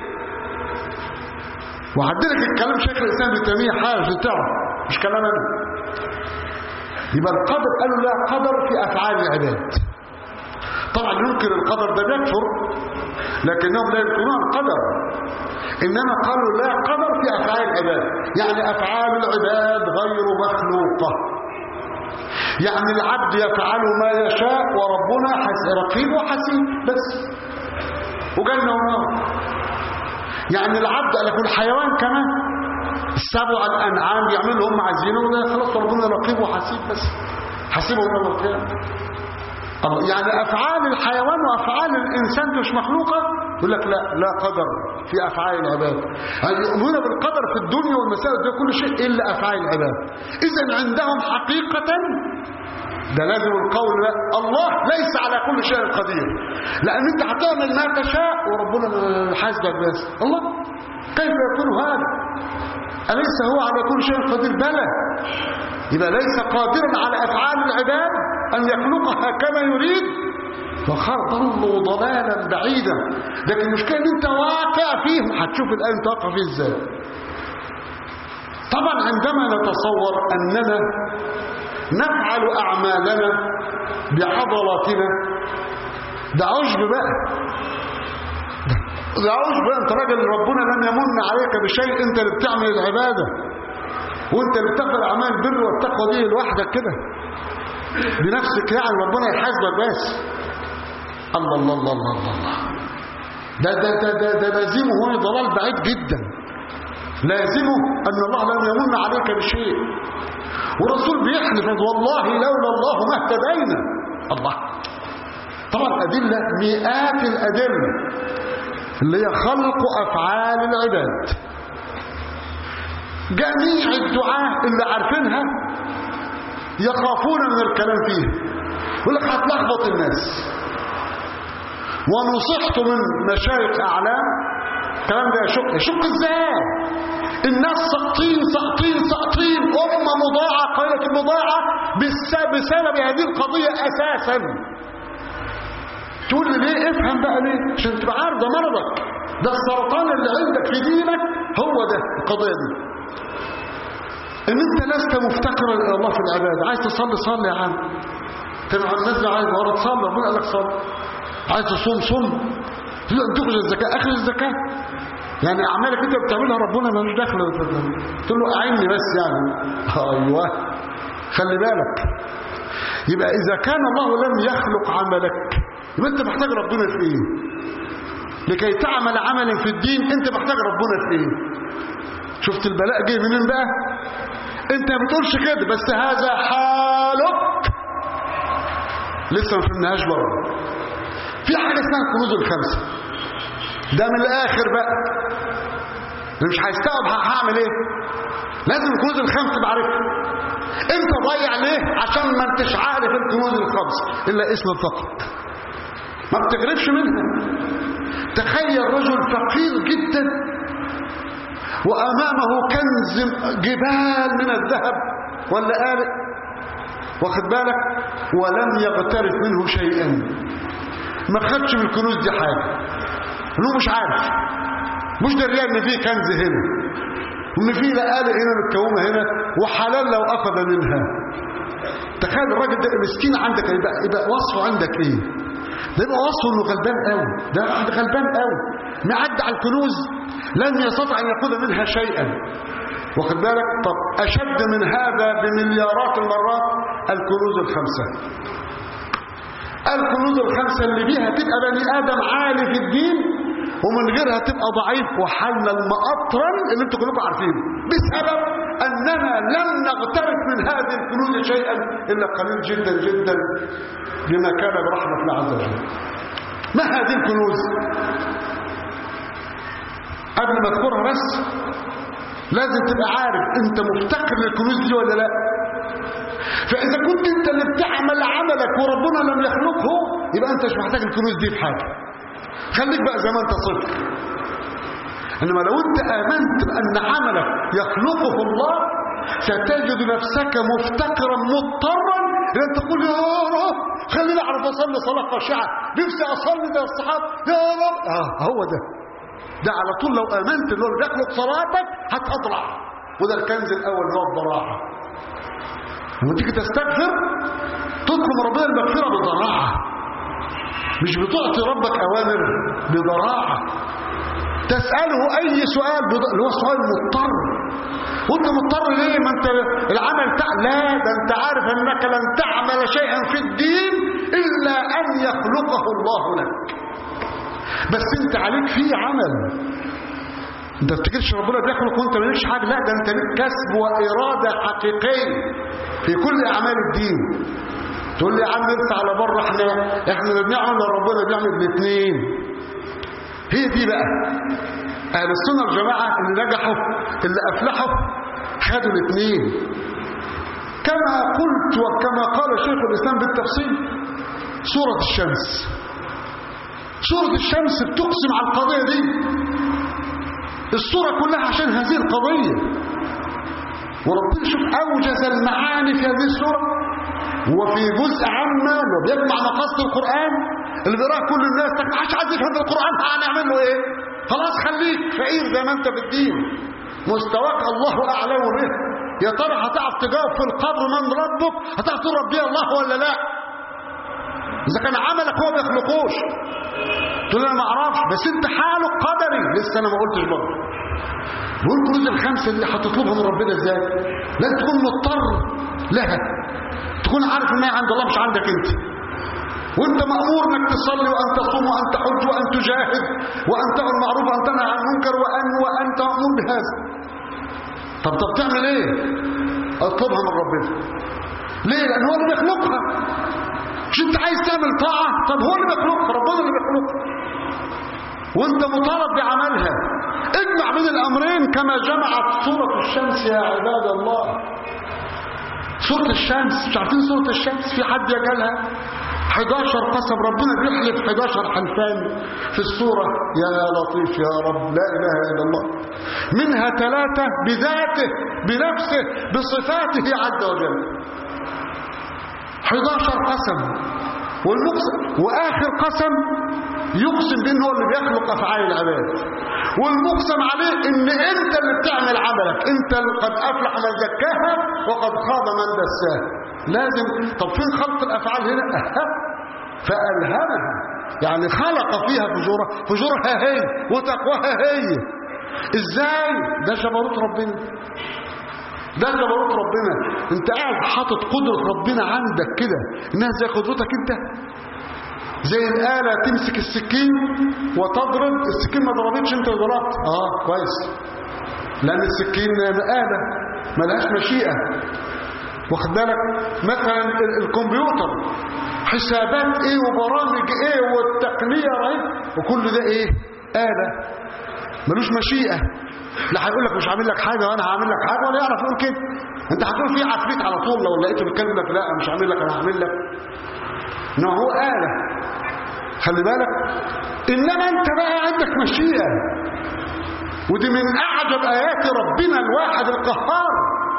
وهديلك الكلام شيخ الاسلام ابن تيميه حاجه تعرف مش كلام انا يبقى القدر قالوا لا قدر في افعال العباد طبعا ينكر القدر ده بيكفر لكنهم لا ينكرون القدر انما قالوا لا قدر في افعال العباد يعني افعال العباد غير مخلوقه يعني العبد يفعل ما يشاء وربنا رقيب وحسيب بس وجنة ونار يعني العبد قال لك الحيوان كمان السبع الانعام بيعملوا هم عايزينه وده خلاص ربنا رقيب وحسيب بس حسيبه يوم القيامه يعني افعال الحيوان وافعال الانسان مش مخلوقه يقول لك لا لا قدر في افعال العباد يعني يؤمنون بالقدر في الدنيا والمسائل ده كل شيء الا افعال العباد اذا عندهم حقيقه ده لازم القول لا الله ليس على كل شيء قدير لان انت هتعمل ما تشاء وربنا حاسبك بس الله كيف يكون هذا أليس هو على كل شيء قدير بلى يبقى ليس قادرا على أفعال العباد أن يخلقها كما يريد فخرطوا ضلالا بعيدا لكن المشكلة ان انت واقع فيه هتشوف الآن انت واقع فيه ازاي طبعا عندما نتصور أننا نفعل أعمالنا بعضلاتنا ده عجب بقى ده عجب بقى انت راجل ربنا لم يمن عليك بشيء انت اللي بتعمل العبادة وانت اللي بتفعل اعمال البر والتقوى دي لوحدك كده بنفسك يعني ربنا يحاسبك بس الله الله الله الله الله, الله. ده ده ده ده, ده لازمه هو ضلال بعيد جدا لازمه ان الله لم يمن عليك بشيء ورسول بيحلف والله لولا الله ما اهتدينا الله طبعا أدلة مئات الأدلة اللي هي خلق أفعال العباد جميع الدعاة اللي عارفينها يخافون من الكلام فيه يقول لك هتلخبط الناس ونصحت من مشايخ أعلام الكلام ده يشق يشق ازاي الناس ساقطين ساقطين ساقطين أمة مضاعة البضاعة بس- بسبب هذه القضية أساسا تقول لي ليه افهم بقى ليه عشان تبقى عارف ده مرضك ده السرطان اللي عندك في دينك هو ده القضية دي ان انت لست مفتقرا الى الله في العباده عايز تصلي صلي يا عم تبع الناس عايز ورا تصلي ربنا قال لك صلي عايز تصوم صوم لا تخرج الزكاه اخرج الزكاه يعني اعمالك انت بتعملها ربنا ملوش دخل تقول له اعني بس يعني ايوه خلي بالك يبقى اذا كان الله لم يخلق عملك يبقى انت محتاج ربنا في ايه لكي تعمل عملا في الدين انت محتاج ربنا في ايه شفت البلاء جه منين بقى انت ما بتقولش كده بس هذا حالك لسه ما فهمناهاش بره في حاجه اسمها الكنوز الخمسه ده من الاخر بقى اللي مش هيستوعب هعمل ايه لازم الكنوز الخمسه تبقى عارفها انت ضيع ليه عشان ما انتش عارف الكنوز الخمسه الا اسم فقط ما بتغرفش منها تخيل رجل فقير جدا وامامه كنز جبال من الذهب ولا آلئ واخد بالك ولم يغترف منه شيئا ما خدش من الكنوز دي حاجه انه مش عارف مش دريان ان في كنز هنا وان في لآلئ هنا متكومه هنا وحلال لو اخذ منها تخيل الراجل ده مسكين عندك يبقى, يبقى وصفه عندك ايه ده يبقى وصفه انه غلبان قوي ده واحد غلبان قوي معدي على الكنوز لم يستطع ان ياخذ منها شيئا واخد بالك طب اشد من هذا بمليارات المرات الكنوز الخمسه الكنوز الخمسه اللي بيها تبقى بني ادم عالي في الدين ومن غيرها تبقى ضعيف وحل المقطرا اللي انتم كلكم عارفينه بسبب اننا لم نغترف من هذه الكنوز شيئا الا قليل جدا جدا بما كان برحمه الله عز وجل ما هذه الكنوز قبل ما اذكرها بس لازم تبقى عارف انت مفتقر للكنوز دي ولا لا فاذا كنت انت اللي بتعمل عملك وربنا لم يخلقه يبقى انت مش محتاج الكنوز دي في حاجه خليك بقى زي ما انت صفر انما لو انت امنت بان عملك يخلقه الله ستجد نفسك مفتقرا مضطرا لان تقول يا رب خليني اعرف اصلي صلاه خاشعه نفسي اصلي زي الصحابه يا رب اه هو ده ده على طول لو امنت ان هو اللي بيخلق صلاتك هتطلع وده الكنز الاول اللي هو الضراعه لما تيجي تستغفر تطلب ربنا المغفره بضراعه مش بتعطي ربك اوامر بضراعه تساله اي سؤال بض- اللي هو سؤال مضطر وانت مضطر ليه ما انت العمل تع... لا ده انت عارف انك لن تعمل شيئا في الدين الا ان يخلقه الله لك بس انت عليك فيه عمل انت تفتكرش ربنا بيخلق وانت مالكش حاجه لا ده انت ليك كسب واراده حقيقيه في كل اعمال الدين تقول لي يا عم ارفع على بره احنا احنا اللي بنعمل ولا ربنا بيعمل الاثنين هي دي بقى اهل السنه والجماعه اللي نجحوا اللي افلحوا خدوا الاثنين كما قلت وكما قال شيخ الاسلام بالتفصيل سوره الشمس سوره الشمس بتقسم على القضيه دي الصورة كلها عشان هذه القضية وربنا شوف أوجز المعاني في هذه السورة وفي جزء عامة لو بيجمع مقاصد القرآن اللي بيقراه كل الناس طب ما حدش عايز يفهم القرآن هنعمل له ايه؟ خلاص خليك فقير زي ما انت في الدين مستواك الله أعلم به يا ترى هتعرف تجاوب في القبر من ربك هتعرف تقول ربي الله ولا لا إذا كان عملك هو ما يخلقوش تقول انا ما اعرفش بس انت حالك قدري لسه انا ما قلتش برضه بقول كنوز الخمسه اللي هتطلبها من ربنا ازاي لازم تكون مضطر لها تكون عارف ان هي عند الله مش عندك انت وانت مامور انك تصلي وان تصوم وان تحج وان تجاهد وان تامر بالمعروف وان تنهى عن المنكر وان وانت مامور بهذا طب طب تعمل ايه اطلبها من ربنا ليه لان هو اللي بيخلقها مش انت عايز تعمل طاعة طب هو اللي بيخلقها ربنا اللي بيخلقها وانت مطالب بعملها اجمع بين الامرين كما جمعت سورة الشمس يا عباد الله سورة الشمس مش عارفين سورة الشمس في حد يجالها 11 قسم ربنا بيحلف 11 حلفان في السورة يا لطيف يا رب لا إله إلا الله منها ثلاثة بذاته بنفسه بصفاته عز وجل 11 قسم والمقسم واخر قسم يقسم بانه هو اللي بيخلق افعال العباد والمقسم عليه ان انت اللي بتعمل عملك انت اللي قد افلح من زكاها وقد خاب من دساها لازم طب فين خلق الافعال هنا فالهمها يعني خلق فيها فجورها فجورها هي وتقواها هي ازاي ده جبروت ربنا ده جبروت ربنا انت قاعد حاطط قدرة ربنا عندك كده انها زي قدرتك انت زي الآلة تمسك السكين وتضرب السكين ما ضربتش انت ضربت اه كويس لأن السكين آلة ملهاش مشيئة واخد بالك مثلا الكمبيوتر حسابات ايه وبرامج ايه والتقنية رهيب وكل ده ايه آلة ملوش مشيئة لا هيقول لك مش عامل لك حاجة وانا هعمل لك حاجة ولا يعرف يقول كده انت هتقول في عفريت على طول لو لقيته بيتكلم لك لا مش هعمل لك انا هعمل لك انه هو آلة خلي بالك انما انت بقى عندك مشيئة ودي من اعجب ايات ربنا الواحد القهار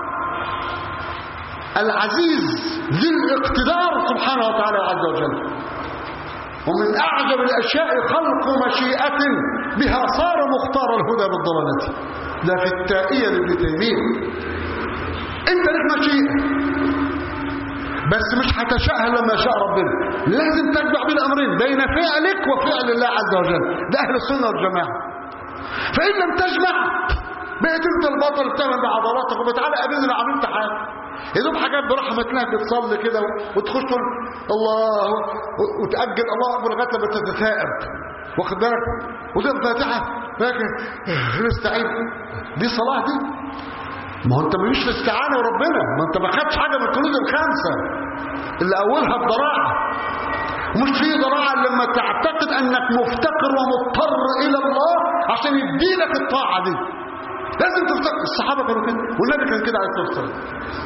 العزيز ذي الاقتدار سبحانه وتعالى عز وجل ومن أعجب الأشياء خلق مشيئة بها صار مختار الهدى بالضلالة ده في التائية لابن تيمية انت لك مشيئة بس مش هتشاءها لما شاء ربنا لازم تجمع بين الأمرين بين فعلك وفعل الله عز وجل ده أهل السنة والجماعة فإن لم تجمع بقيت انت البطل بتعمل بعضلاتك وبتعالى قابلني لو عملت حاجه يا دوب حاجات برحمه الله بتصلي كده وتخش تقول الله وتاجل الله اكبر لغايه لما تتثائب واخد بالك وتقرا الفاتحه فاكر نستعين دي صلاه دي ما هو انت مش في استعانه وربنا ما انت ما خدتش حاجه من الكنوز الخمسه اللي اولها الضراعه ومش في ضراعه لما تعتقد انك مفتقر ومضطر الى الله عشان يديلك الطاعه دي لازم تفتقر الصحابه كانوا كده والنبي كان كده عليه الصلاه والسلام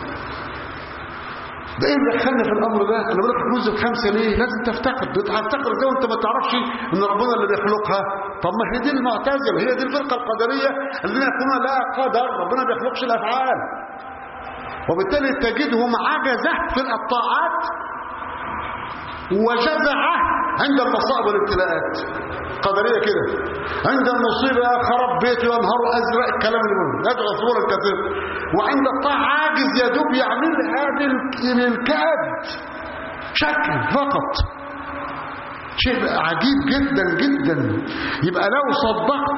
ده ايه اللي دخلنا في الامر ده انا بقول لك الكنوز الخمسه ليه لازم تفتقر تفتقر ده وانت ما تعرفش ان ربنا اللي بيخلقها طب ما هي دي المعتزله هي دي الفرقه القدريه الذين يقولون لا قدر ربنا ما بيخلقش الافعال وبالتالي تجدهم عجزه في الطاعات وجزعه عند المصائب والابتلاءات قدريه كده عند المصيبه يا خرب بيتي وانهار ازرق الكلام اللي بيقوله يدعو ثبورا كثير وعند الطاعه عاجز يا دوب يعملها بالكاد شكل فقط شيء عجيب جدا جدا يبقى لو صدقت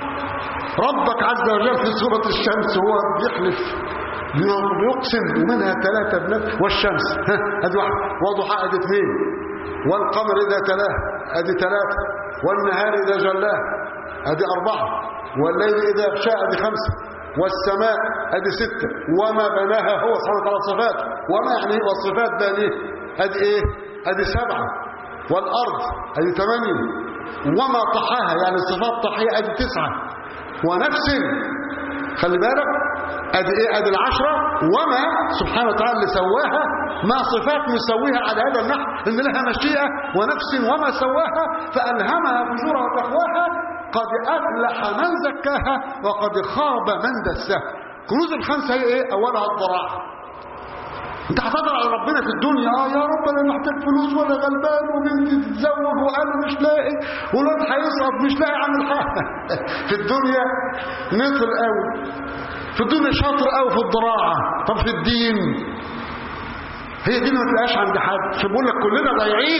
ربك عز وجل في سوره الشمس هو بيحلف بيقسم ومنها ثلاثة بنات والشمس ادي واحد وضحى ادي اثنين والقمر اذا تلاه ادي ثلاثة والنهار اذا جلاه ادي اربعة والليل اذا يغشاه ادي خمسة والسماء ادي ستة وما بناها هو سبحانه وتعالى صفات وما يعني والصفات ده ليه ادي ايه ادي سبعة والارض ادي ثمانية وما طحاها يعني الصفات طحية ادي تسعة ونفس خلي بالك ادي ايه ادي العشرة وما سبحانه وتعالى اللي سواها ما صفات مسويها على هذا النحو ان لها مشيئة ونفس وما سواها فألهمها فجورها وتقواها قد أفلح من زكاها وقد خاب من دساها كنوز الخمسة هي ايه اولها الضراعة انت هتدعو على ربنا في الدنيا اه يا رب انا محتاج فلوس وانا غلبان وبنتي تتزوج وانا مش لاقي والواد هيصرف مش لاقي عامل حاجه في الدنيا نصر قوي في الدنيا شاطر قوي في الضراعه طب في الدين هي دي اللي ما تلاقيهاش عند حد شو بقول لك كلنا ضايعين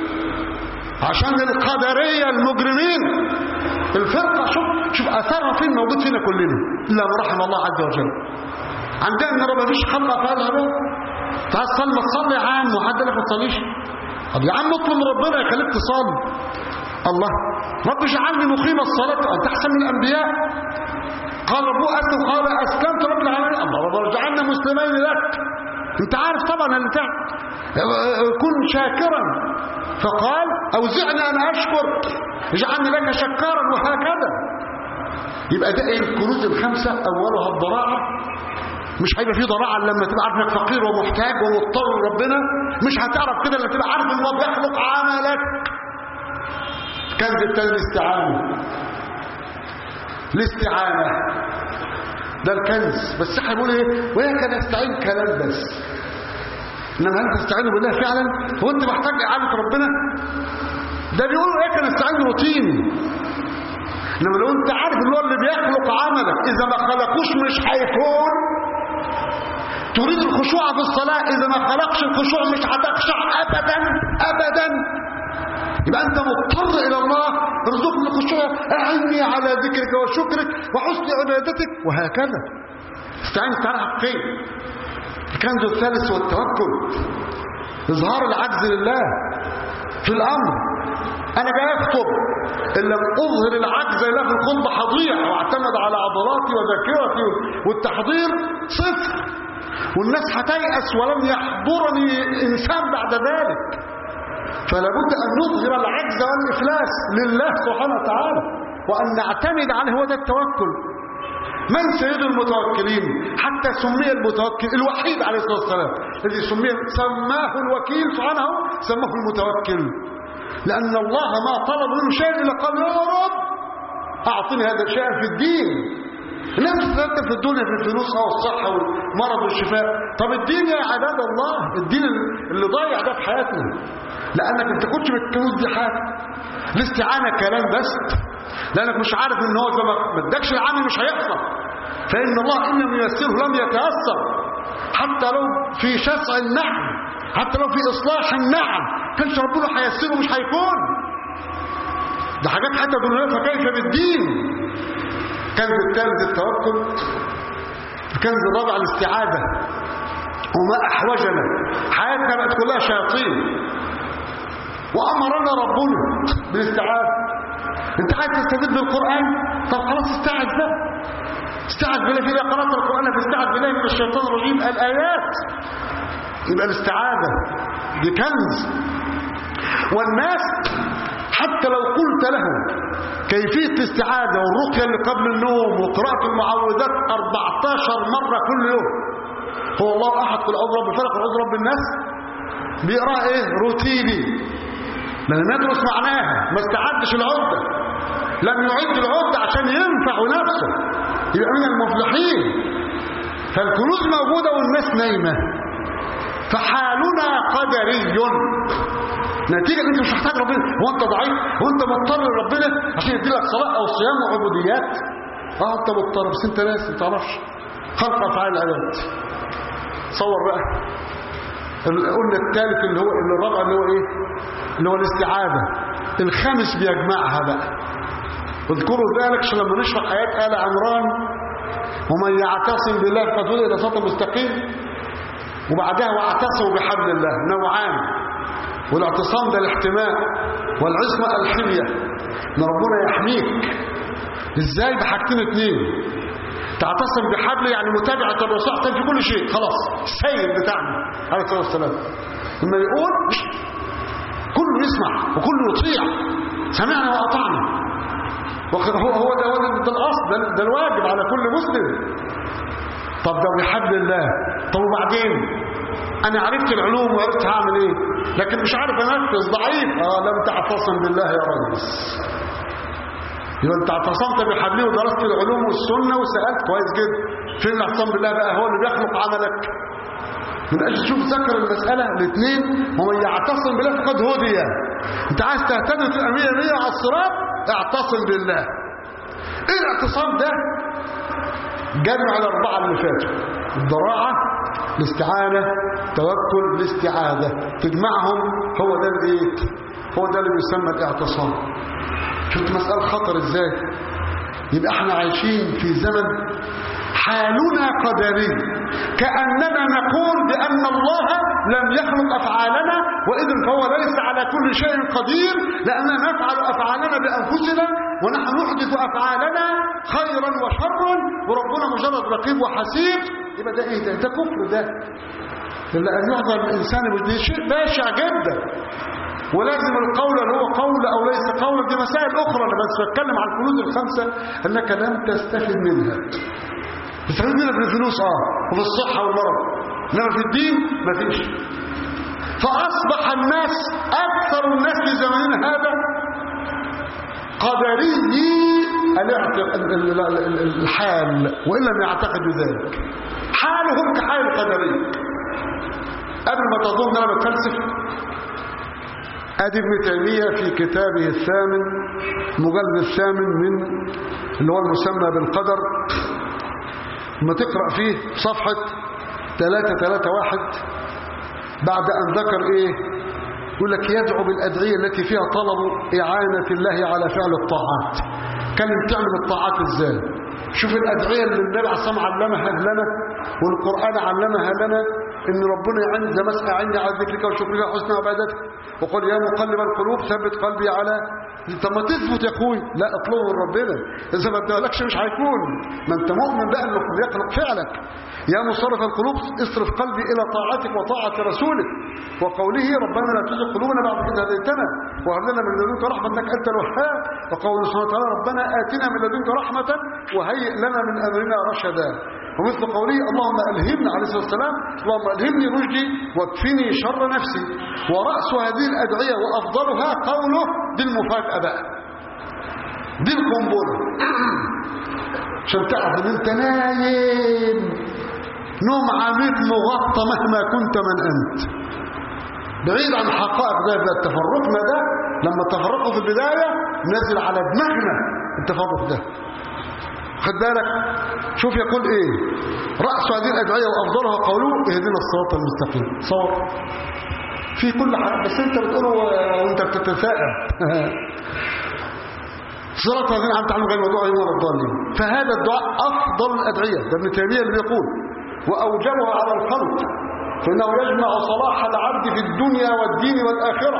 عشان القدريه المجرمين الفرقه شوف شوف اثرها فين موجود فينا كلنا الا من رحم الله عز وجل عندنا ان ربنا مفيش خلق افعال العباد تعال صلي ما تصلي يا عم وحد لك ما تصليش طب يا عم اطلب من ربنا يخليك تصلي الله رب اجعلني مقيم الصلاه انت احسن من الانبياء قال ربه اسلم قال اسلمت رب العالمين الله رب اجعلنا مسلمين لك انت عارف طبعا اللي تعمل كن شاكرا فقال اوزعني ان اشكر اجعلني لك شكارا وهكذا يبقى ده ايه الكنوز الخمسه اولها الضراعه مش هيبقى فيه ضراعه لما تبقى عارف انك فقير ومحتاج ومضطر لربنا مش هتعرف كده لما تبقى عارف ان الله بيخلق عملك كنز التاني الاستعانه الاستعانه ده الكنز بس احنا بنقول ايه وهي كان يستعين كلام بس انما هل تستعين بالله فعلا هو انت محتاج اعانه ربنا ده بيقولوا ايه كان استعين روتيني انما لو انت عارف ان هو اللي بيخلق عملك اذا ما خلقوش مش هيكون تريد الخشوع في الصلاة إذا ما خلقش الخشوع مش هتخشع أبدا أبدا يبقى أنت مضطر إلى الله ارزقني الخشوع أعني على ذكرك وشكرك وحسن عبادتك وهكذا استعين استعانة حقيقية الكنز الثالث والتوكل إظهار العجز لله في الأمر أنا جاي أخطب إن لم أظهر العجز له في الخطبة هضيع واعتمد على عضلاتي وذاكرتي والتحضير صفر والناس هتيأس ولن يحضرني إنسان بعد ذلك فلا بد أن نظهر العجز والإفلاس لله سبحانه وتعالى وأن نعتمد عليه هو ده التوكل من سيد المتوكلين حتى سمي المتوكل الوحيد عليه الصلاة والسلام الذي سميه سماه الوكيل سبحانه سماه المتوكل لأن الله ما طلب منه شيء إلا قال يا رب أعطني هذا الشيء في الدين الناس بتتكلم في الدنيا في الفلوس او الصحه والمرض والشفاء طب الدين يا عباد الله الدين اللي ضايع ده في حياتنا لانك ما بتاخدش بالكنوز دي حاجه الاستعانه كلام بس لانك مش عارف ان هو زي ما ادكش العمل مش هيحصل فان الله ان لم ييسره لم يتاثر حتى لو في شسع النعم حتى لو في اصلاح النعم كانش ربنا هيسره مش هيكون ده حاجات حتى دنيا فكيف بالدين الكنز الثالث التوكل الكنز الرابع الاستعاذة وما أحوجنا حياتنا بقت كلها شياطين وأمرنا ربنا بالاستعاذة انت عايز تستفيد بالقرآن طب خلاص استعذ بقى استعذ بالله في قرأت القرآن فاستعذ بالله من الشيطان الرجيم الآيات يبقى الاستعاذة دي كنز والناس حتى لو قلت لهم كيفية الاستعاذة والرقية اللي قبل النوم وقراءة المعوذات 14 مرة كل يوم هو الله أحد قل أعوذ برب الفلق وأعوذ برب الناس بيقرأ إيه روتيني لأن ندرس معناها ما استعدش العدة لم يعد العدة عشان ينفع نفسه يبقى من المفلحين فالكنوز موجودة والناس نايمة فحالنا قدري نتيجة انت مش محتاج ربنا هو انت ضعيف هو انت مضطر لربنا عشان يدي لك صلاة او صيام وعبوديات اه انت مضطر بس انت ناس ما تعرفش خلق افعال العباد تصور بقى قلنا الثالث اللي هو اللي الرابع اللي هو ايه اللي هو الاستعاذة الخامس بيجمعها بقى واذكروا ذلك عشان لما نشرح آيات آل عمران ومن يعتصم بالله فقد هدي الى صراط مستقيم وبعدها واعتصموا بحبل الله نوعان والاعتصام ده الاحتماء والعصمة الحمية ان ربنا يحميك ازاي بحاجتين اتنين تعتصم بحبل يعني متابعة الرسول في كل شيء خلاص السيد بتاعنا عليه الصلاة والسلام لما يقول كله يسمع وكله يطيع سمعنا وأطعنا هو هو ده, ده, ده الأصل ده, ده الواجب على كل مسلم طب ده بحبل الله طب وبعدين انا عرفت العلوم وعرفت هعمل ايه لكن مش عارف انفذ ضعيف اه لم تعتصم بالله يا ريس يبقى انت اعتصمت بحبله ودرست العلوم والسنه وسالت كويس جدا فين الاعتصام بالله بقى هو اللي بيخلق عملك من اجل تشوف ذكر المساله الاثنين ومن يعتصم بالله فقد هدي انت عايز تهتدي في الامير على الصراط اعتصم بالله ايه الاعتصام ده جمع الاربعه اللي فاتوا الضراعه الاستعانة توكل الاستعاذة تجمعهم هو ده الايه هو ده اللي بيسمى الاعتصام شفت مسألة خطر ازاي يبقى احنا عايشين في زمن حالنا قدري كأننا نقول بأن الله لم يخلق أفعالنا وإذن فهو ليس على كل شيء قدير لأننا نفعل أفعالنا بأنفسنا ونحن نحدث أفعالنا خيرا وشرا وربنا مجرد رقيب وحسيب يبقى ده ايه ده ده كفر ده لأن يحضر الإنسان ده شيء باشع جدا ولازم القول اللي هو قول أو ليس قول دي مسائل أخرى أنا بس بتكلم عن الكنوز الخمسة أنك لم تستفد منها تستفيد منها في الفلوس اه وفي الصحة والمرض انما في الدين مفيش فأصبح الناس أكثر الناس في زماننا هذا قدري الحال وإن لم يعتقدوا ذلك حالهم كحال القدري قبل ما تظن ان انا بتفلسف ادي ابن تيميه في كتابه الثامن مجلد الثامن من اللي هو المسمى بالقدر لما تقرا فيه صفحه 331 بعد ان ذكر ايه يقول لك يدعو بالادعيه التي فيها طلب اعانه الله على فعل الطاعات كلم تعمل الطاعات ازاي شوف الادعيه اللي النبي عليه الصلاه علمها لنا والقران علمها لنا ان ربنا يعين زي ما اسال عني على ذكرك وشكرك وحسن عبادتك وقل يا مقلب القلوب ثبت قلبي على طب ما تثبت يا اخوي لا اطلبه من ربنا اذا ما ادالكش مش هيكون ما انت مؤمن بقى انه يخلق فعلك يا مصرف القلوب اصرف قلبي الى طاعتك وطاعه رسولك وقوله ربنا لا تزغ قلوبنا بعد إذ هديتنا وهب لنا من لدنك رحمه انك انت الوهاب وقول سبحانه وتعالى ربنا اتنا من لدنك رحمه وهيئ لنا من امرنا رشدا ومثل قوله اللهم ألهمنا عليه الصلاة والسلام اللهم ألهمني رشدي واكفني شر نفسي ورأس هذه الأدعية وأفضلها قوله دي المفاجأة بقى دي القنبلة عشان تعرف ان انت نايم نوم عميق مغطى مهما كنت من انت بعيد عن حقائق ده ده تفرقنا ده لما تفرقوا في البداية نزل على دماغنا التفرق ده خد بالك شوف يقول ايه رأس هذه الأدعية وأفضلها قوله اهدنا الصراط المستقيم صوت في كل حاجة بس انت بتقوله وانت بتتساءل صراط الذين أنعمت عليهم غير المغضوب عليهم ولا الضالين فهذا الدعاء أفضل الأدعية ده ابن تيمية اللي بيقول وأوجبها على الخلق فإنه يجمع صلاح العبد في الدنيا والدين والآخرة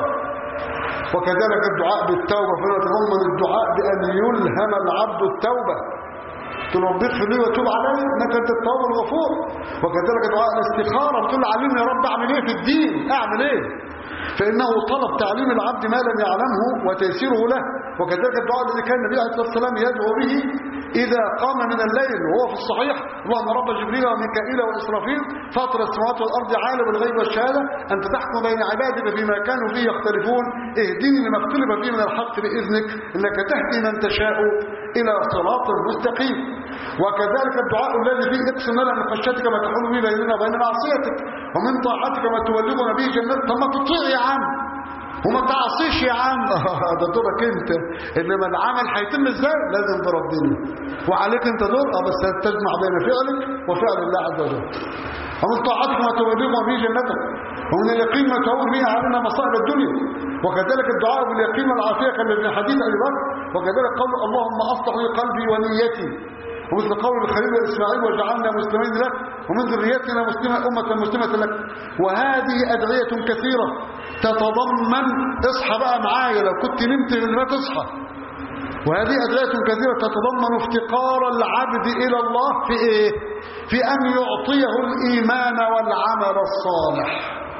وكذلك الدعاء بالتوبة فإنه يتضمن الدعاء بأن يلهم العبد التوبة تقول رب اغفر لي وتوب علي انك انت التواب الغفور وكذلك دعاء الاستخاره بتقول علمني يا رب اعمل ايه في الدين اعمل ايه فانه طلب تعليم العبد ما لم يعلمه وتيسيره له وكذلك الدعاء الذي كان النبي عليه الصلاه والسلام يدعو به اذا قام من الليل وهو في الصحيح اللهم رب جبريل وميكائيل واسرافيل فاطر السماوات والارض عالم الغيب والشهاده انت تحكم بين عبادك فيما كانوا فيه يختلفون اهدني لما اختلف فيه من الحق باذنك انك تهدي من تشاء الى صراط مستقيم وكذلك الدعاء الذي فيه اقسم لنا من خشيتك ما تحول به بيننا وبين معصيتك ومن طاعتك ما تبلغنا به جنتك طب ما تطيع يا عم وما تعصيش يا عم ده دورك انت انما العمل هيتم ازاي لازم بربنا وعليك انت دور اه بس تجمع بين فعلك وفعل الله عز وجل ومن طاعتك ما تبلغنا به جنتك ومن اليقين ما تهون به علينا مصائب الدنيا وكذلك الدعاء باليقين والعافيه كما في حديث ابي بكر وكذلك قول اللهم اصلح لي قلبي ونيتي ومثل قول الخليل إسماعيل وجعلنا مسلمين لك ومن ذريتنا مسلمة أمة مسلمة لك وهذه أدعية كثيرة تتضمن اصحى بقى معايا لو كنت نمت من ما تصحى وهذه أدعية كثيرة تتضمن افتقار العبد إلى الله في إيه؟ في أن يعطيه الإيمان والعمل الصالح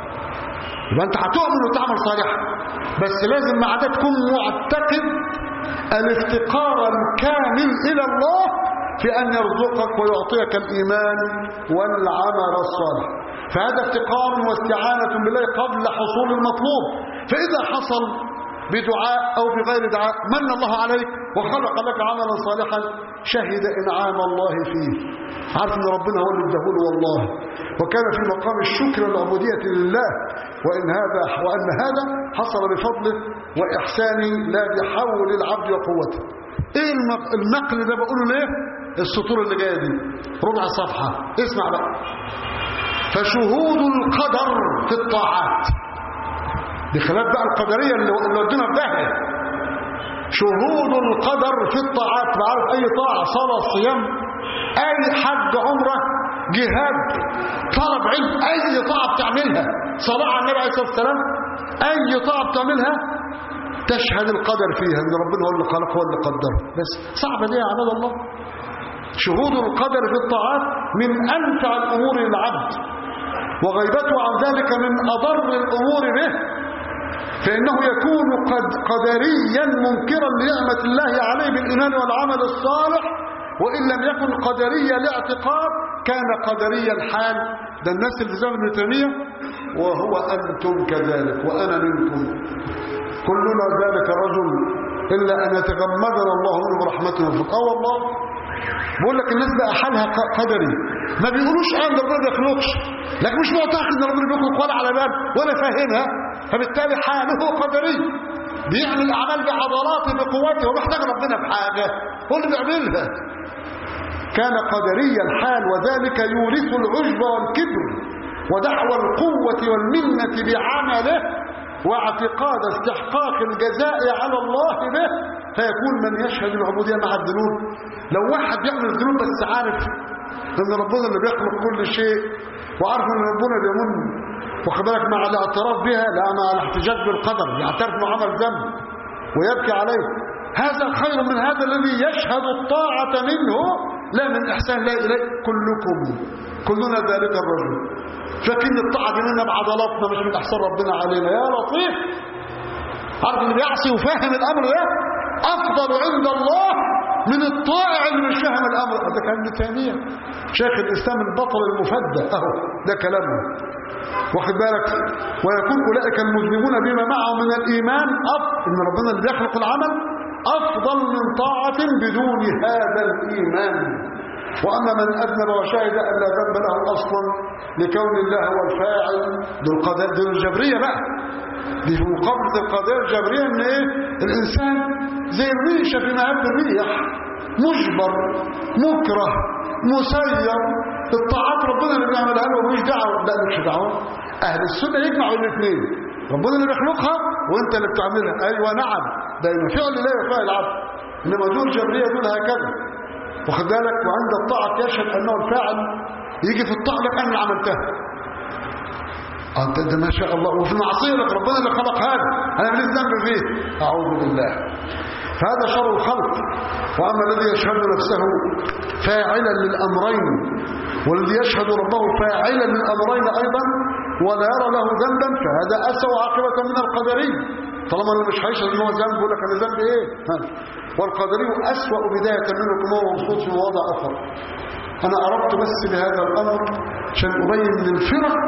يبقى أنت هتؤمن وتعمل صالحا بس لازم مع ده تكون معتقد الافتقار الكامل إلى الله في أن يرزقك ويعطيك الإيمان والعمل الصالح فهذا افتقار واستعانة بالله قبل حصول المطلوب فإذا حصل بدعاء أو بغير دعاء من الله عليك وخلق لك عملا صالحا شهد إنعام الله فيه عارف أن ربنا هو اللي اداهوله والله وكان في مقام الشكر والعبودية لله وإن هذا وأن هذا حصل بفضله وإحسانه لا بحول العبد وقوته ايه النقل ده بقوله ليه السطور اللي جايه دي ربع صفحه اسمع بقى فشهود القدر في الطاعات بخلاف بقى القدريه اللي ودونا في داهيه شهود القدر في الطاعات بعرف اي طاعه صلاه صيام اي حج عمره جهاد طلب علم اي طاعه بتعملها صلاه على النبي عليه الصلاه والسلام اي طاعه بتعملها تشهد القدر فيها ان ربنا هو اللي خلق هو اللي قدر بس صعبه دي يا عباد الله شهود القدر في الطاعات من انفع الامور للعبد وغيبته عن ذلك من اضر الامور به فانه يكون قد قدريا منكرا لنعمه الله عليه بالايمان والعمل الصالح وان لم يكن قدريا لاعتقاد كان قدريا الحال ده الناس اللي زي ابن تيميه وهو انتم كذلك وانا منكم كلنا ذلك رجل إلا أن يتغمدنا الله منه برحمته وفضله آه والله بقول لك الناس بقى حالها قدري ما بيقولوش ان ربنا ما بيخلقش لكن مش معتقد ان ربنا بيخلق ولا على بال ولا فاهمها فبالتالي حاله قدري بيعمل اعمال بعضلاته بقوته ومحتاج ربنا بحاجه هو اللي بيعملها كان قدري الحال وذلك يورث العجب والكبر ودعوى القوة والمنة بعمله واعتقاد استحقاق الجزاء على الله به فيكون من يشهد العبودية مع الذنوب لو واحد يعمل الذنوب بس عارف ان ربنا اللي بيخلق كل شيء وعارف ان ربنا بيمن واخد بالك مع الاعتراف بها لا مع الاحتجاج بالقدر يعترف انه عمل ذنب ويبكي عليه هذا خير من هذا الذي يشهد الطاعة منه لا من إحسان لا إليه كلكم كلنا ذلك الرجل فكن الطاعة دي منا بعضلاتنا مش من إحسان ربنا علينا يا لطيف عارف اللي بيعصي وفاهم الأمر ده أفضل عند الله من الطائع اللي مش فاهم الأمر ده كلام ابن تيمية شيخ الإسلام البطل المفدى أهو ده كلامه واخد بالك ويكون أولئك المذنبون بما معهم من الإيمان أف إن ربنا اللي بيخلق العمل أفضل من طاعة بدون هذا الإيمان وأما من أذنب وشهد أن لا ذنب له أصلا لكون الله هو الفاعل دول القضايا دول الجبرية بقى دي في مقابلة القضايا الجبرية إن إيه الإنسان زي الريشة في مهب الريح مجبر مكره مسير الطاعات ربنا اللي بيعملها له مش دعوة لا مش دعوة أهل السنة يجمعوا الاثنين ربنا اللي بيخلقها وانت اللي بتعملها ايوه نعم ده فعل لا يفعل العبد انما دول جبريه دول هكذا واخد بالك وعند الطاعه يشهد انه الفاعل يجي في الطاعه لك انا اللي عملتها انت ده ما شاء الله وفي المعصيه لك ربنا اللي خلق هذا انا ماليش ذنب فيه اعوذ بالله فهذا شر الخلق واما الذي يشهد نفسه فاعلا للامرين والذي يشهد ربه فاعلا للامرين ايضا ولا يرى له ذنبا فهذا اسوء عاقبه من القدري طالما انه مش هيشهد ان هو ذنب يقول لك انا ذنب ايه ها. والقدري اسوا بدايه منه كما هو مبسوط في وضع اخر انا اردت بس بهذا الامر عشان ابين ان الفرق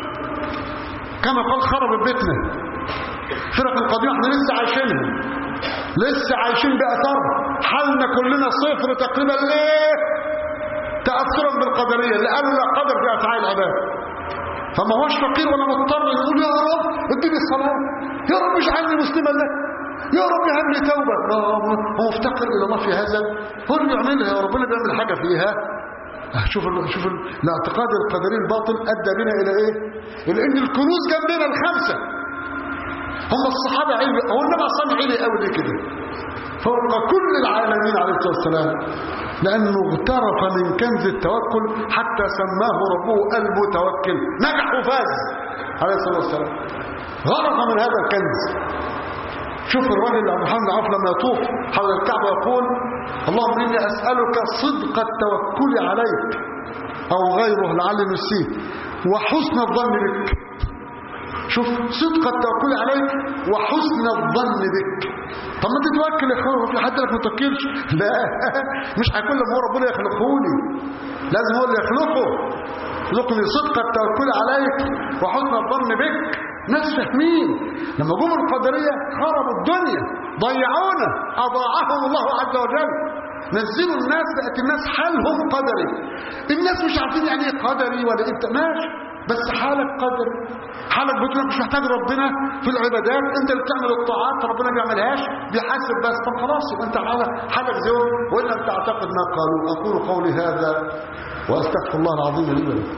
كما قال خرب بيتنا فرق القديمه احنا لسه عايشينها لسه عايشين باثار حالنا كلنا صفر تقريبا ليه تاثرا بالقدريه اللي قالوا لا قدر في افعال العباد فما هوش فقير ولا مضطر يقول يا رب اديني الصلاه يا رب اجعلني مسلما لك يا رب هب لي توبه هو مفتقر الى الله في هذا هو اللي بيعملها يا ربنا بيعمل حاجه فيها شوف ال شوف ال الاعتقاد القدري الباطل ادى بنا الى ايه الى ان الكنوز جنبنا الخمسه هم الصحابه علم هو النبي اصلا علي قوي ليه كده فوق كل العالمين عليه الصلاه والسلام لانه اغترف من كنز التوكل حتى سماه ربه المتوكل نجح وفاز عليه الصلاه والسلام غرف من هذا الكنز شوف الراجل عبد الحمد عوف لما يطوف حول الكعبه يقول اللهم اني اسالك صدق التوكل عليك او غيره لعل نسيه وحسن الظن بك شوف صدق التوكل عليك وحسن الظن بك طب ما انت توكل يا اخويا في حد لك ما توكلش لا مش هيكون لما هو ربنا يخلقوني لازم هو اللي يخلقه يخلقني صدق التوكل عليك وحسن الظن بك ناس فاهمين لما جم القدريه خربوا الدنيا ضيعونا اضاعهم الله عز وجل نزلوا الناس بقت الناس حالهم قدري الناس مش عارفين يعني ايه قدري ولا انت ماشي بس حالك قدر حالك بتقول مش محتاج ربنا في العبادات انت اللي بتعمل الطاعات ربنا ما بيعملهاش بيحاسب بس طب خلاص يبقى انت حالك حالك زوج وان لم تعتقد ما قالوا اقول قولي هذا واستغفر الله العظيم لي ولكم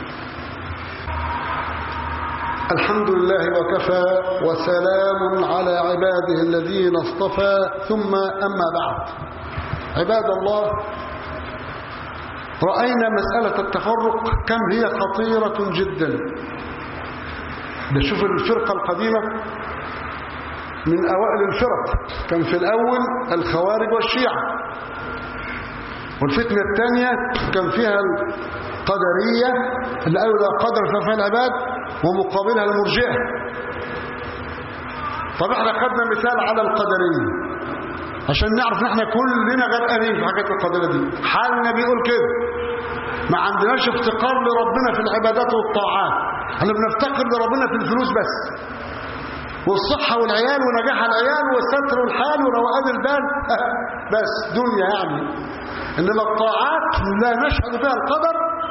الحمد لله وكفى وسلام على عباده الذين اصطفى ثم أما بعد عباد الله رأينا مسألة التفرق كم هي خطيرة جدا نشوف الفرقة القديمة من أوائل الفرق كان في الأول الخوارج والشيعة والفتنة الثانية كان فيها القدرية اللي قالوا لا قدر في أفعال العباد ومقابلها المرجئة طب احنا خدنا مثال على القدرية عشان نعرف ان احنا كلنا غرقانين في حاجات القدرية دي حالنا بيقول كده ما عندناش افتقار لربنا في العبادات والطاعات احنا بنفتقر لربنا في الفلوس بس والصحة والعيال ونجاح العيال والستر والحال وروقان البال بس دنيا يعني انما الطاعات لا نشهد فيها القدر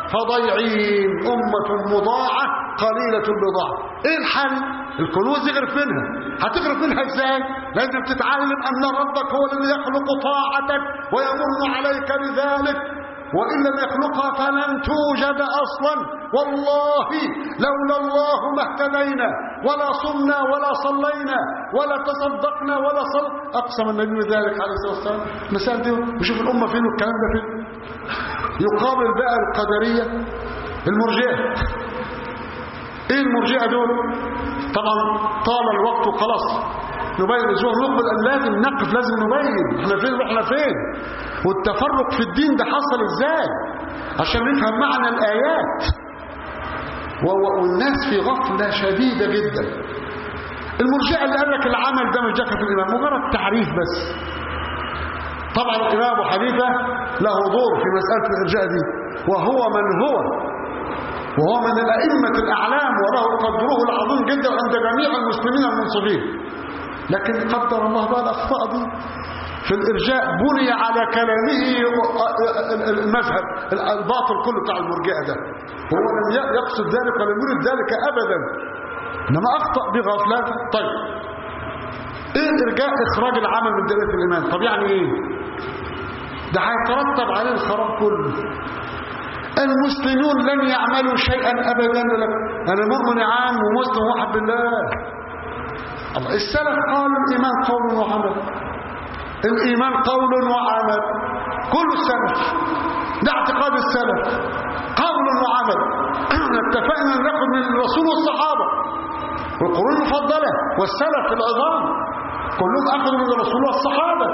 فضيعين أمة مضاعة قليلة البضاعة إيه الحل؟ الكنوز يغرف منها هتغرف منها إزاي؟ لازم تتعلم أن ربك هو الذي يخلق طاعتك ويمن عليك بذلك وإن لم يخلقها فلن توجد أصلا والله لولا الله ما اهتدينا ولا صمنا ولا صلينا ولا تصدقنا ولا صل أقسم النبي ذلك عليه الصلاة والسلام مثال دي وشوف الأمة فين والكلام ده فين يقابل بقى القدرية المرجئة ايه المرجئة دول طبعا طال الوقت وخلاص نبين الاسبوع نقبل ان لازم نقف لازم نبين احنا فين واحنا فين والتفرق في الدين ده حصل ازاي عشان نفهم معنى الايات والناس في غفلة شديدة جدا المرجئة اللي قال لك العمل ده مش داخل في الإمام مجرد تعريف بس طبعا الإمام أبو حنيفة له دور في مسألة الإرجاء دي وهو من هو وهو من الأئمة الأعلام وله قدره العظيم جدا عند جميع المسلمين المنصفين لكن قدر الله بقى الأخطاء دي في الإرجاء بني على كلامه المذهب الباطل كله بتاع المرجئة ده وهو لم يقصد ذلك ولم يرد ذلك أبدا إنما أخطأ بغفلات طيب إيه الإرجاء إخراج العمل من دائرة الإيمان طب يعني إيه ده هيترتب عليه الخراب كله المسلمون لن يعملوا شيئا أبدا لك أنا مؤمن عام ومسلم واحد بالله الله السلف قالوا الإيمان قول وعمل الإيمان قول وعمل كل السلف ده اعتقاد السلف قول وعمل اتفقنا ان ناخد من الرسول والصحابة والقرون المفضلة والسلف العظام كلهم أخذوا من الرسول والصحابة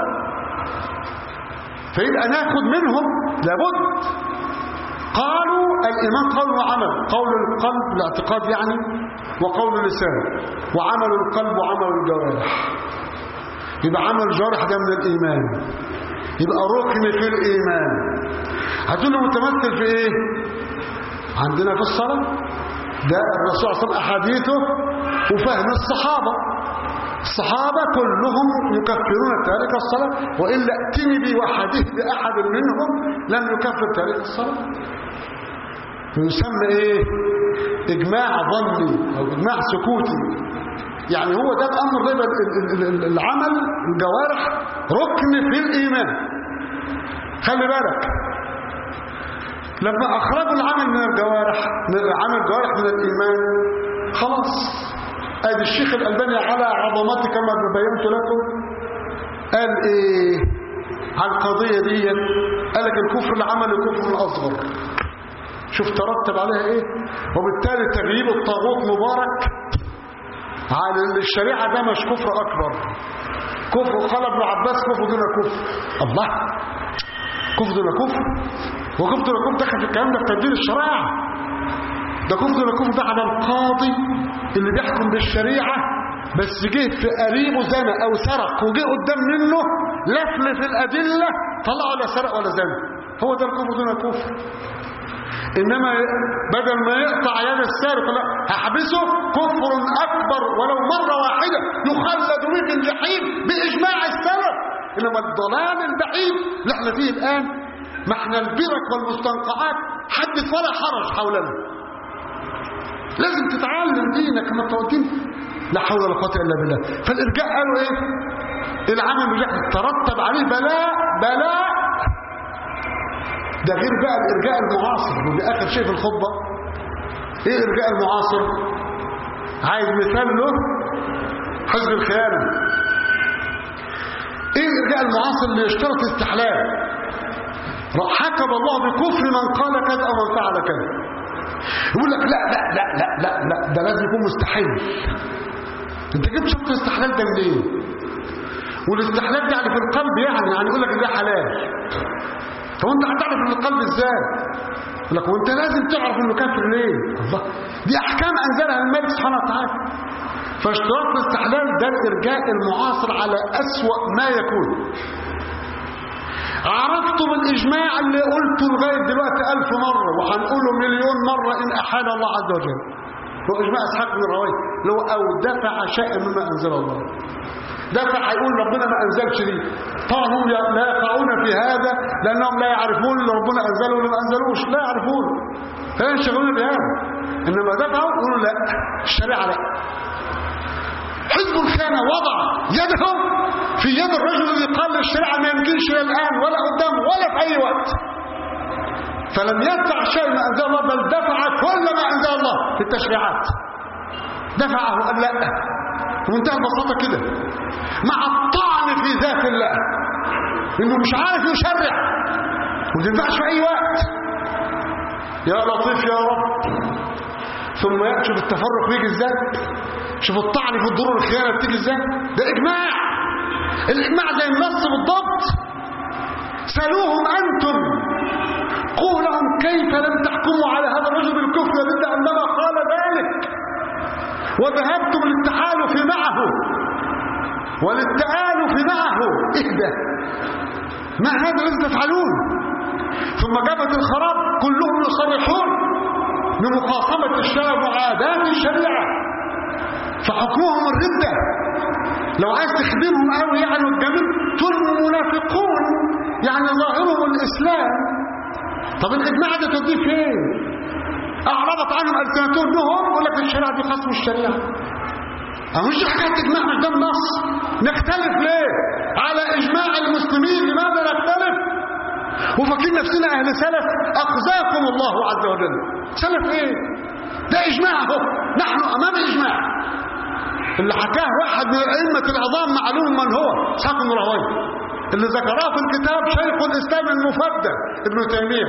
فيبقى ناخد منهم لابد قالوا الإيمان قول وعمل قول القلب الاعتقاد يعني وقول اللسان وعمل القلب وعمل الجوارح يبقى عمل الجوارح ده من الإيمان يبقى ركن في الإيمان هتقول له متمثل في إيه عندنا في الصلاة ده الرسول صلى الله عليه وسلم أحاديثه وفهم الصحابة الصحابة كلهم يكفرون تارك الصلاة وإلا ائتني بوحده بأحد منهم لم يكفر تارك الصلاة فيسمى إيه إجماع ظني أو إجماع سكوتي يعني هو ده الأمر ده العمل الجوارح ركن في الإيمان خلي بالك لما أخرجوا العمل من الجوارح من عمل الجوارح من الإيمان خلاص ادي الشيخ الألباني على عظمته كما بينت لكم قال ايه على القضية دي قال لك الكفر العمل الكفر الأصغر شوف ترتب عليها ايه وبالتالي تغييب الطاغوت مبارك على الشريعة ده مش كفر أكبر كفر قال ابن عباس كفر دون كفر الله كفر دون كفر وكفر دون كفر دخل في الكلام ده في تبديل الشرائع ده كفر دون كفر ده على القاضي اللي بيحكم بالشريعة بس جه في قريبه زنى او سرق وجه قدام منه لفل في الأدلة طلعوا لا سرق ولا زنى هو ده الكفر دون كفر إنما بدل ما يقطع يد السارق لا هحبسه كفر أكبر ولو مرة واحدة يخلد به في الجحيم بإجماع السلف إنما الضلال البعيد اللي احنا فيه الآن ما احنا البرك والمستنقعات حدث ولا حرج حولنا لازم تتعلم دينك ما تودين لا حول ولا قوه الا بالله فالارجاء قالوا ايه العمل بجحد ترتب عليه بلاء بلاء ده غير بقى الارجاء المعاصر ودي اخر شيء في الخطبه ايه الارجاء المعاصر عايز مثال له حزب الخيانه ايه الارجاء المعاصر اللي يشترط استحلال حكم الله بكفر من قال كذا او من فعل كذا يقول لك لا لا لا لا لا لا ده لازم يكون مستحيل انت جبت شرط الاستحلال ده منين والاستحلال ده يعني في القلب يعني يعني يقول لك ده حلال طب انت هتعرف ان القلب ازاي يقول لك وانت لازم تعرف انه كافر ليه الله دي احكام انزلها الملك سبحانه وتعالى فاشتراط الاستحلال ده الارجاء المعاصر على اسوا ما يكون عرفتم الإجماع اللي قلته لغاية دلوقتي ألف مرة وهنقوله مليون مرة إن أحال الله عز وجل هو إجماع إسحاق بن راويه لو أو دفع شيئا مما أنزل الله دفع هيقول ربنا ما انزلش دي طبعا هم لا يقعون في هذا لانهم لا يعرفون اللي ربنا انزله واللي ما انزلوش لا يعرفون فلا ينشغلون بهذا انما دفعوا يقولوا لا الشريعه لا حزب الخانه وضع يدهم في يد الرجل الذي قال للشريعه ما يمكنش لا الان ولا قدام ولا في اي وقت فلم يدفع شيء ما انزل الله بل دفع كل ما انزل الله في التشريعات دفعه قال لا بمنتهى البساطه كده مع الطعن في ذات الله انه مش عارف يشرع وما تنفعش في اي وقت يا لطيف يا رب ثم شوف التفرق بيجي ازاي شوف الطعن في الضرور الخيانه بتيجي ازاي ده اجماع الاجماع زي النص بالضبط سالوهم انتم قولوا لهم كيف لم تحكموا على هذا الرجل بالكفر ضد انما قال ذلك وذهبتم للتحالف معه وللتآلف معه اهدى ما هذا الذي تفعلون ثم جابت الخراب كلهم يصرحون بمخاصمة الشرع وعادات الشريعة فحكمهم الردة لو عايز تخدمهم قوي يعني والجميل تقول منافقون يعني ظاهرهم الإسلام طب الإجماع ده توديه فين أعرضت عنهم ألسنتهم بهم يقول لك الشريعة دي خصم الشريعة أو مش حكاية إجماع مش ده النص نختلف ليه على إجماع المسلمين لماذا نختلف وفاكرين نفسنا أهل سلف أخزاكم الله عز وجل سلف إيه ده إجماع اهو نحن أمام إجماع اللي حكاه واحد من الأئمة العظام معلوم من هو اسحاق بن راهويه اللي ذكراه في الكتاب شيخ الإسلام المفدى ابن تيمية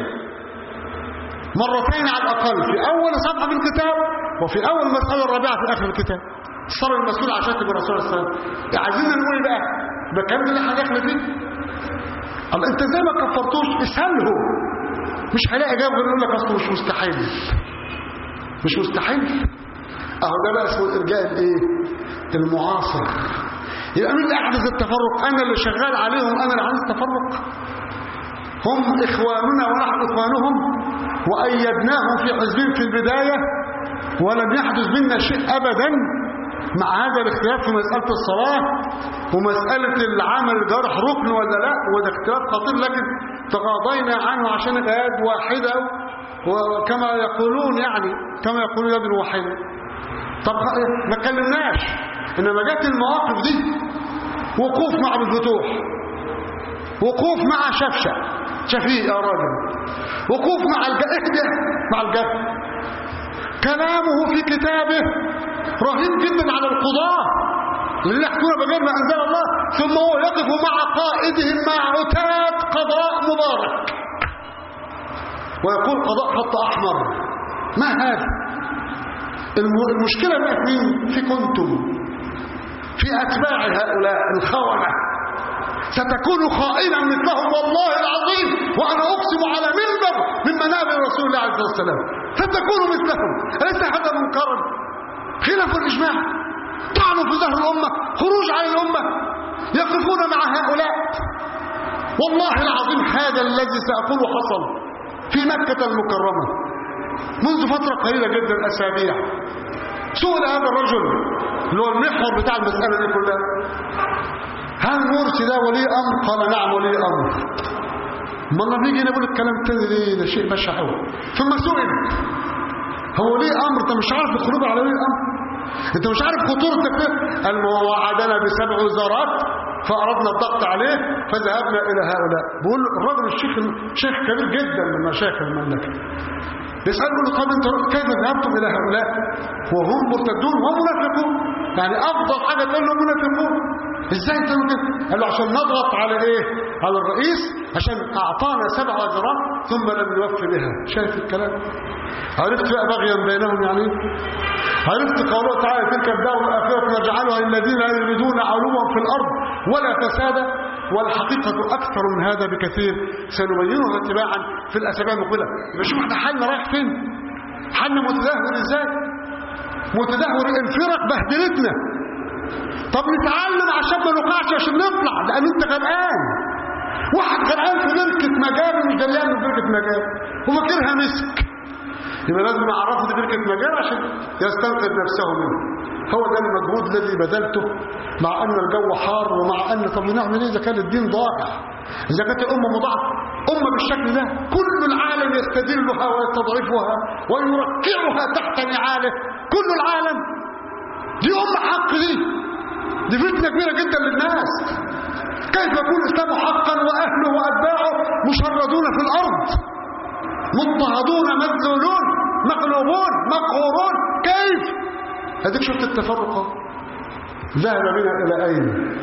مرتين على الأقل في أول صفحة في الكتاب وفي أول مسألة الرابعة في آخر الكتاب صار المسؤول عن شتم الرسول صلى الله عليه وسلم عايزين نقول بقى ده كان ده اللي هدخل فيه الله انت زي ما كفرتوش اساله مش هلاقي جواب غير يقول لك اصله مش مستحيل مش مستحيل اهو ده بقى اسمه الارجاء الايه المعاصر يبقى مين اللي احدث التفرق انا اللي شغال عليهم انا اللي عايز التفرق هم اخواننا ونحن اخوانهم وايدناهم في حزبهم في البدايه ولم يحدث منا شيء ابدا مع هذا الاختلاف في مسألة الصلاة ومسألة العمل الجرح ركن ولا لا وده اختلاف خطير لكن تغاضينا عنه عشان الآيات واحدة وكما يقولون يعني كما يقولون يد واحدة طب ما اتكلمناش انما جت المواقف دي وقوف مع ابو الفتوح وقوف مع شفشة شفيق يا راجل وقوف مع الجهد مع الجهد كلامه في كتابه رهيب جدا على القضاة اللي يحكون بغير ما أنزل الله ثم هو يقف مع قائدهم مع عتاد قضاء مبارك ويقول قضاء خط أحمر ما هذا المشكلة بقى مين في كنتم في أتباع هؤلاء الخونة ستكون خائنا مثلهم والله العظيم وأنا أقسم على منبر من منابر رسول الله عليه الصلاة والسلام ستكون مثلهم أليس هذا منكرا خلاف الإجماع طعنوا في ظهر الأمة خروج عن الأمة يقفون مع هؤلاء والله العظيم هذا الذي سأقوله حصل في مكة المكرمة منذ فترة قليلة جدا أسابيع سئل هذا الرجل اللي هو المحور بتاع المسألة دي كلها هل مرسي ده ولي أمر قال نعم ولي أمر ما الله بيجي نقول الكلام التاني ليه ده شيء بشع قوي ثم سئل هو ولي امر انت مش عارف الخروج على ولي الامر انت مش عارف خطوره التكفير قال ما هو وعدنا بسبع وزارات فاردنا الضغط عليه فذهبنا الى هؤلاء بقول الراجل الشيخ شيخ كبير جدا من مشايخ المملكه يسأله له طب انت كيف ذهبتم الى هؤلاء وهم مرتدون وهم منافقون يعني افضل حاجه تقول لهم منافقون ازاي انت كده قال له عشان نضغط على ايه على الرئيس عشان اعطانا سبع اجرام ثم لم يوفي بها شايف الكلام عرفت بقى بغيا بينهم يعني عرفت قوله تعالى تلك الدار الاخره نجعلها للذين لا يريدون علوا في الارض ولا فسادا والحقيقة أكثر من هذا بكثير سنبينها اتباعا في الأسابيع المقبلة بشوف احنا حالنا رايح فين حالنا متدهور ازاي متدهور الفرق بهدلتنا طب نتعلم عشان ما نقعش عشان نطلع لأن انت غرقان واحد غرقان في بركة مجال مش دريان في بركة مجال وفاكرها مسك يبقى لازم اعرفه دي بركه مجال عشان يستنقذ نفسه منه هو ده المجهود الذي بذلته مع ان الجو حار ومع ان طب نعمل ايه اذا كان الدين ضائع اذا كانت الامه مضاعفه امه بالشكل ده كل العالم يستذلها ويستضعفها ويركعها تحت نعاله كل العالم دي امه حق دي دي فتنه كبيره جدا للناس كيف يكون الاسلام حقا واهله واتباعه مشردون في الارض مضطهدون مذلولون مقلوبون مقهورون كيف هديك شفت التفرق ذهب بنا الى اين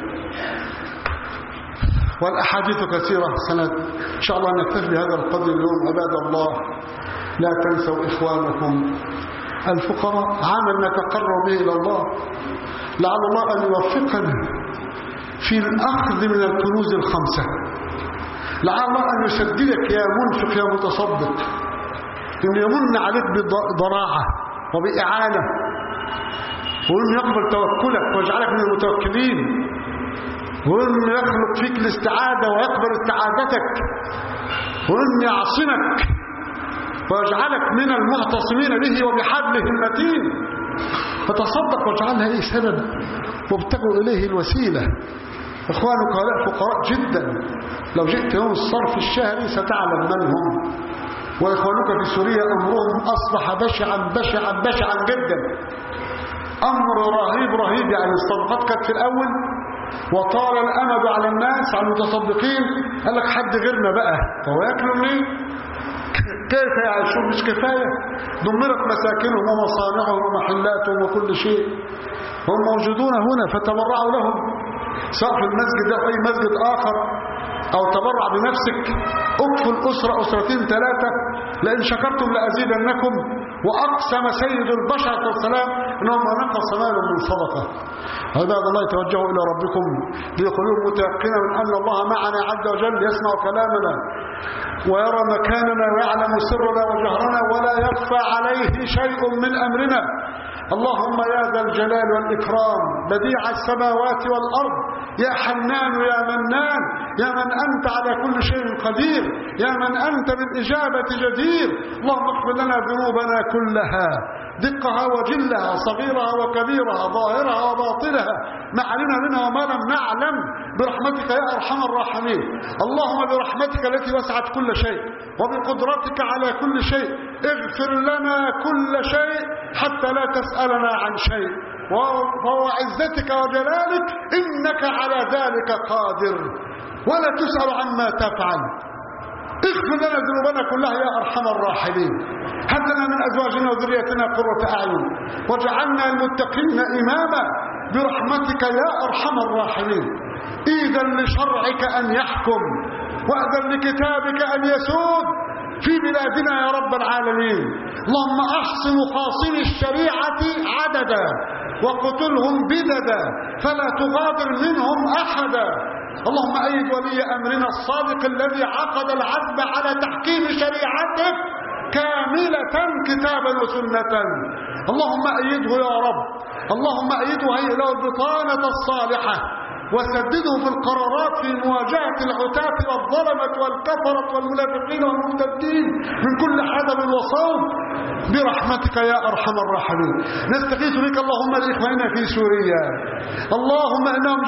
والاحاديث كثيره سنه ان شاء الله نكتفي بهذا القدر اليوم عباد الله لا تنسوا اخوانكم الفقراء عمل نتقرب به الى الله لعل الله ان يوفقنا في الاخذ من الكنوز الخمسه لعل الله ان يسددك يا منفق يا متصدق ان يمن عليك بضراعه وباعانه وان يقبل توكلك ويجعلك من المتوكلين وان يخلق فيك الاستعاده ويقبل استعادتك وان يعصمك ويجعلك من المعتصمين به وبحبله المتين فتصدق واجعلها ايه سبب وابتغوا اليه الوسيله اخوانك هؤلاء فقراء جدا لو جئت يوم الصرف الشهري ستعلم من هم واخوانك في سوريا امرهم اصبح بشعا بشعا بشعا جدا امر رهيب رهيب يعني الصدقات كانت في الاول وطال الامد على الناس على المتصدقين قال لك حد غيرنا بقى فهو ياكلوا منين كيف يعيشون مش كفايه دمرت مساكنهم ومصانعهم ومحلاتهم وكل شيء هم موجودون هنا فتبرعوا لهم سواء في المسجد ده اي مسجد اخر او تبرع بنفسك اكفل اسره اسرتين ثلاثه لان شكرتم لازيدنكم واقسم سيد البشر والسلام انه ما نقص مال من صدقه عباد الله توجهوا الى ربكم لقلوب متيقنه من ان الله معنا عز وجل يسمع كلامنا ويرى مكاننا ويعلم سرنا وجهرنا ولا يخفى عليه شيء من امرنا اللهم يا ذا الجلال والإكرام بديع السماوات والأرض يا حنان يا منان يا من أنت على كل شيء قدير يا من أنت بالإجابة جدير اللهم اغفر لنا ذنوبنا كلها دقها وجلها صغيرها وكبيرها ظاهرها وباطنها ما علمنا منها وما لم نعلم برحمتك يا أرحم الراحمين اللهم برحمتك التي وسعت كل شيء وبقدرتك على كل شيء اغفر لنا كل شيء حتى لا تسألنا عن شيء وهو عزتك وجلالك إنك على ذلك قادر ولا تسأل عما تفعل اغفر لنا ذنوبنا كلها يا أرحم الراحمين هب لنا من أزواجنا وذريتنا قرة أعين واجعلنا المتقين إماما برحمتك يا أرحم الراحمين إذا لشرعك أن يحكم وأذن لكتابك أن يسود في بلادنا يا رب العالمين اللهم أحصن خاصم الشريعة عددا وقتلهم بددا فلا تغادر منهم أحدا اللهم أيد ولي أمرنا الصادق الذي عقد العزم على تحكيم شريعتك كاملة كتابا وسنة اللهم أيده يا رب اللهم أيده هيئ له البطانة الصالحة وسدده في القرارات في مواجهة العتاة والظلمة والكفرة والمنافقين والمرتدين من كل حدب وصوم برحمتك يا أرحم الراحمين نستغيث بك اللهم لإخواننا في سوريا اللهم إنهم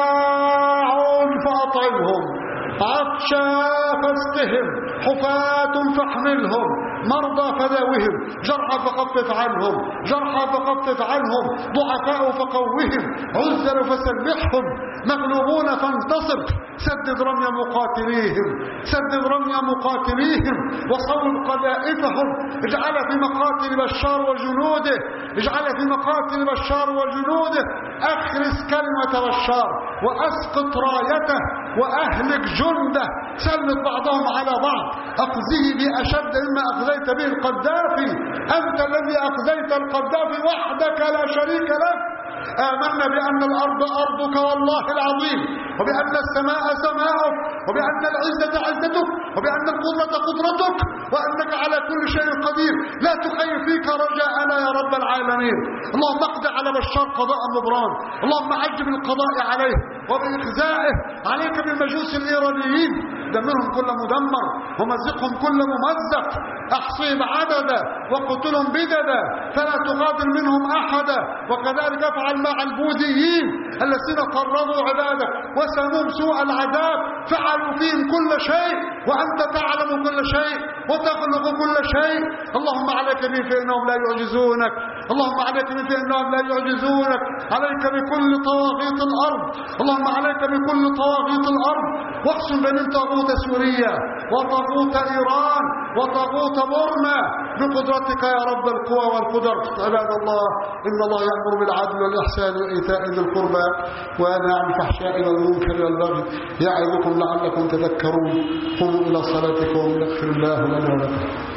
جياع فأطعمهم عطشا فاسقهم حفاة فاحملهم مرضى فداوهم جرحى فخفف عنهم جرحى فخفف عنهم ضعفاء فقوهم عزل فسبحهم مغلوبون فانتصر سدد رمي مقاتليهم سدد رمي مقاتليهم وصوب قذائفهم اجعل في مقاتل بشار وجنوده اجعل في مقاتل بشار وجنوده اخرس كلمة بشار واسقط رايته واهلك جنده سلط بعضهم على بعض اخزيه باشد مما اخزيت به القذافي انت الذي اخزيت القذافي وحدك لا شريك لك آمنا بأن الأرض أرضك والله العظيم وبأن السماء سماءك وبأن العزة عزتك وبأن القدرة قدرتك وأنك على كل شيء قدير لا تخير فيك رجاءنا يا رب العالمين اللهم اقضي على بشار قضاء مبران اللهم عجب القضاء عليه وبإخزائه عليك بالمجوس الإيرانيين دمرهم كل مدمر ومزقهم كل ممزق احصهم عددا وقتلهم بددا فلا تغادر منهم احدا وكذلك افعل مع البوذيين الذين طردوا عبادك وسموهم سوء العذاب فعلوا فيهم كل شيء وانت تعلم كل شيء وتخلق كل شيء اللهم عليك بهم فانهم لا يعجزونك اللهم عليك بهم فانهم لا يعجزونك عليك بكل طواغيت الارض اللهم عليك بكل طواغيت الارض واقسم بين طاغوت سوريا وطاغوت ايران وطاغوت بورما بقدرتك يا رب القوى والقدر عباد الله ان الله يامر بالعدل والاحسان وايتاء ذي القربى وينهى عن الفحشاء والمنكر والبغي يعظكم لعلكم تذكرون قوموا الى صلاتكم يغفر الله لنا ولكم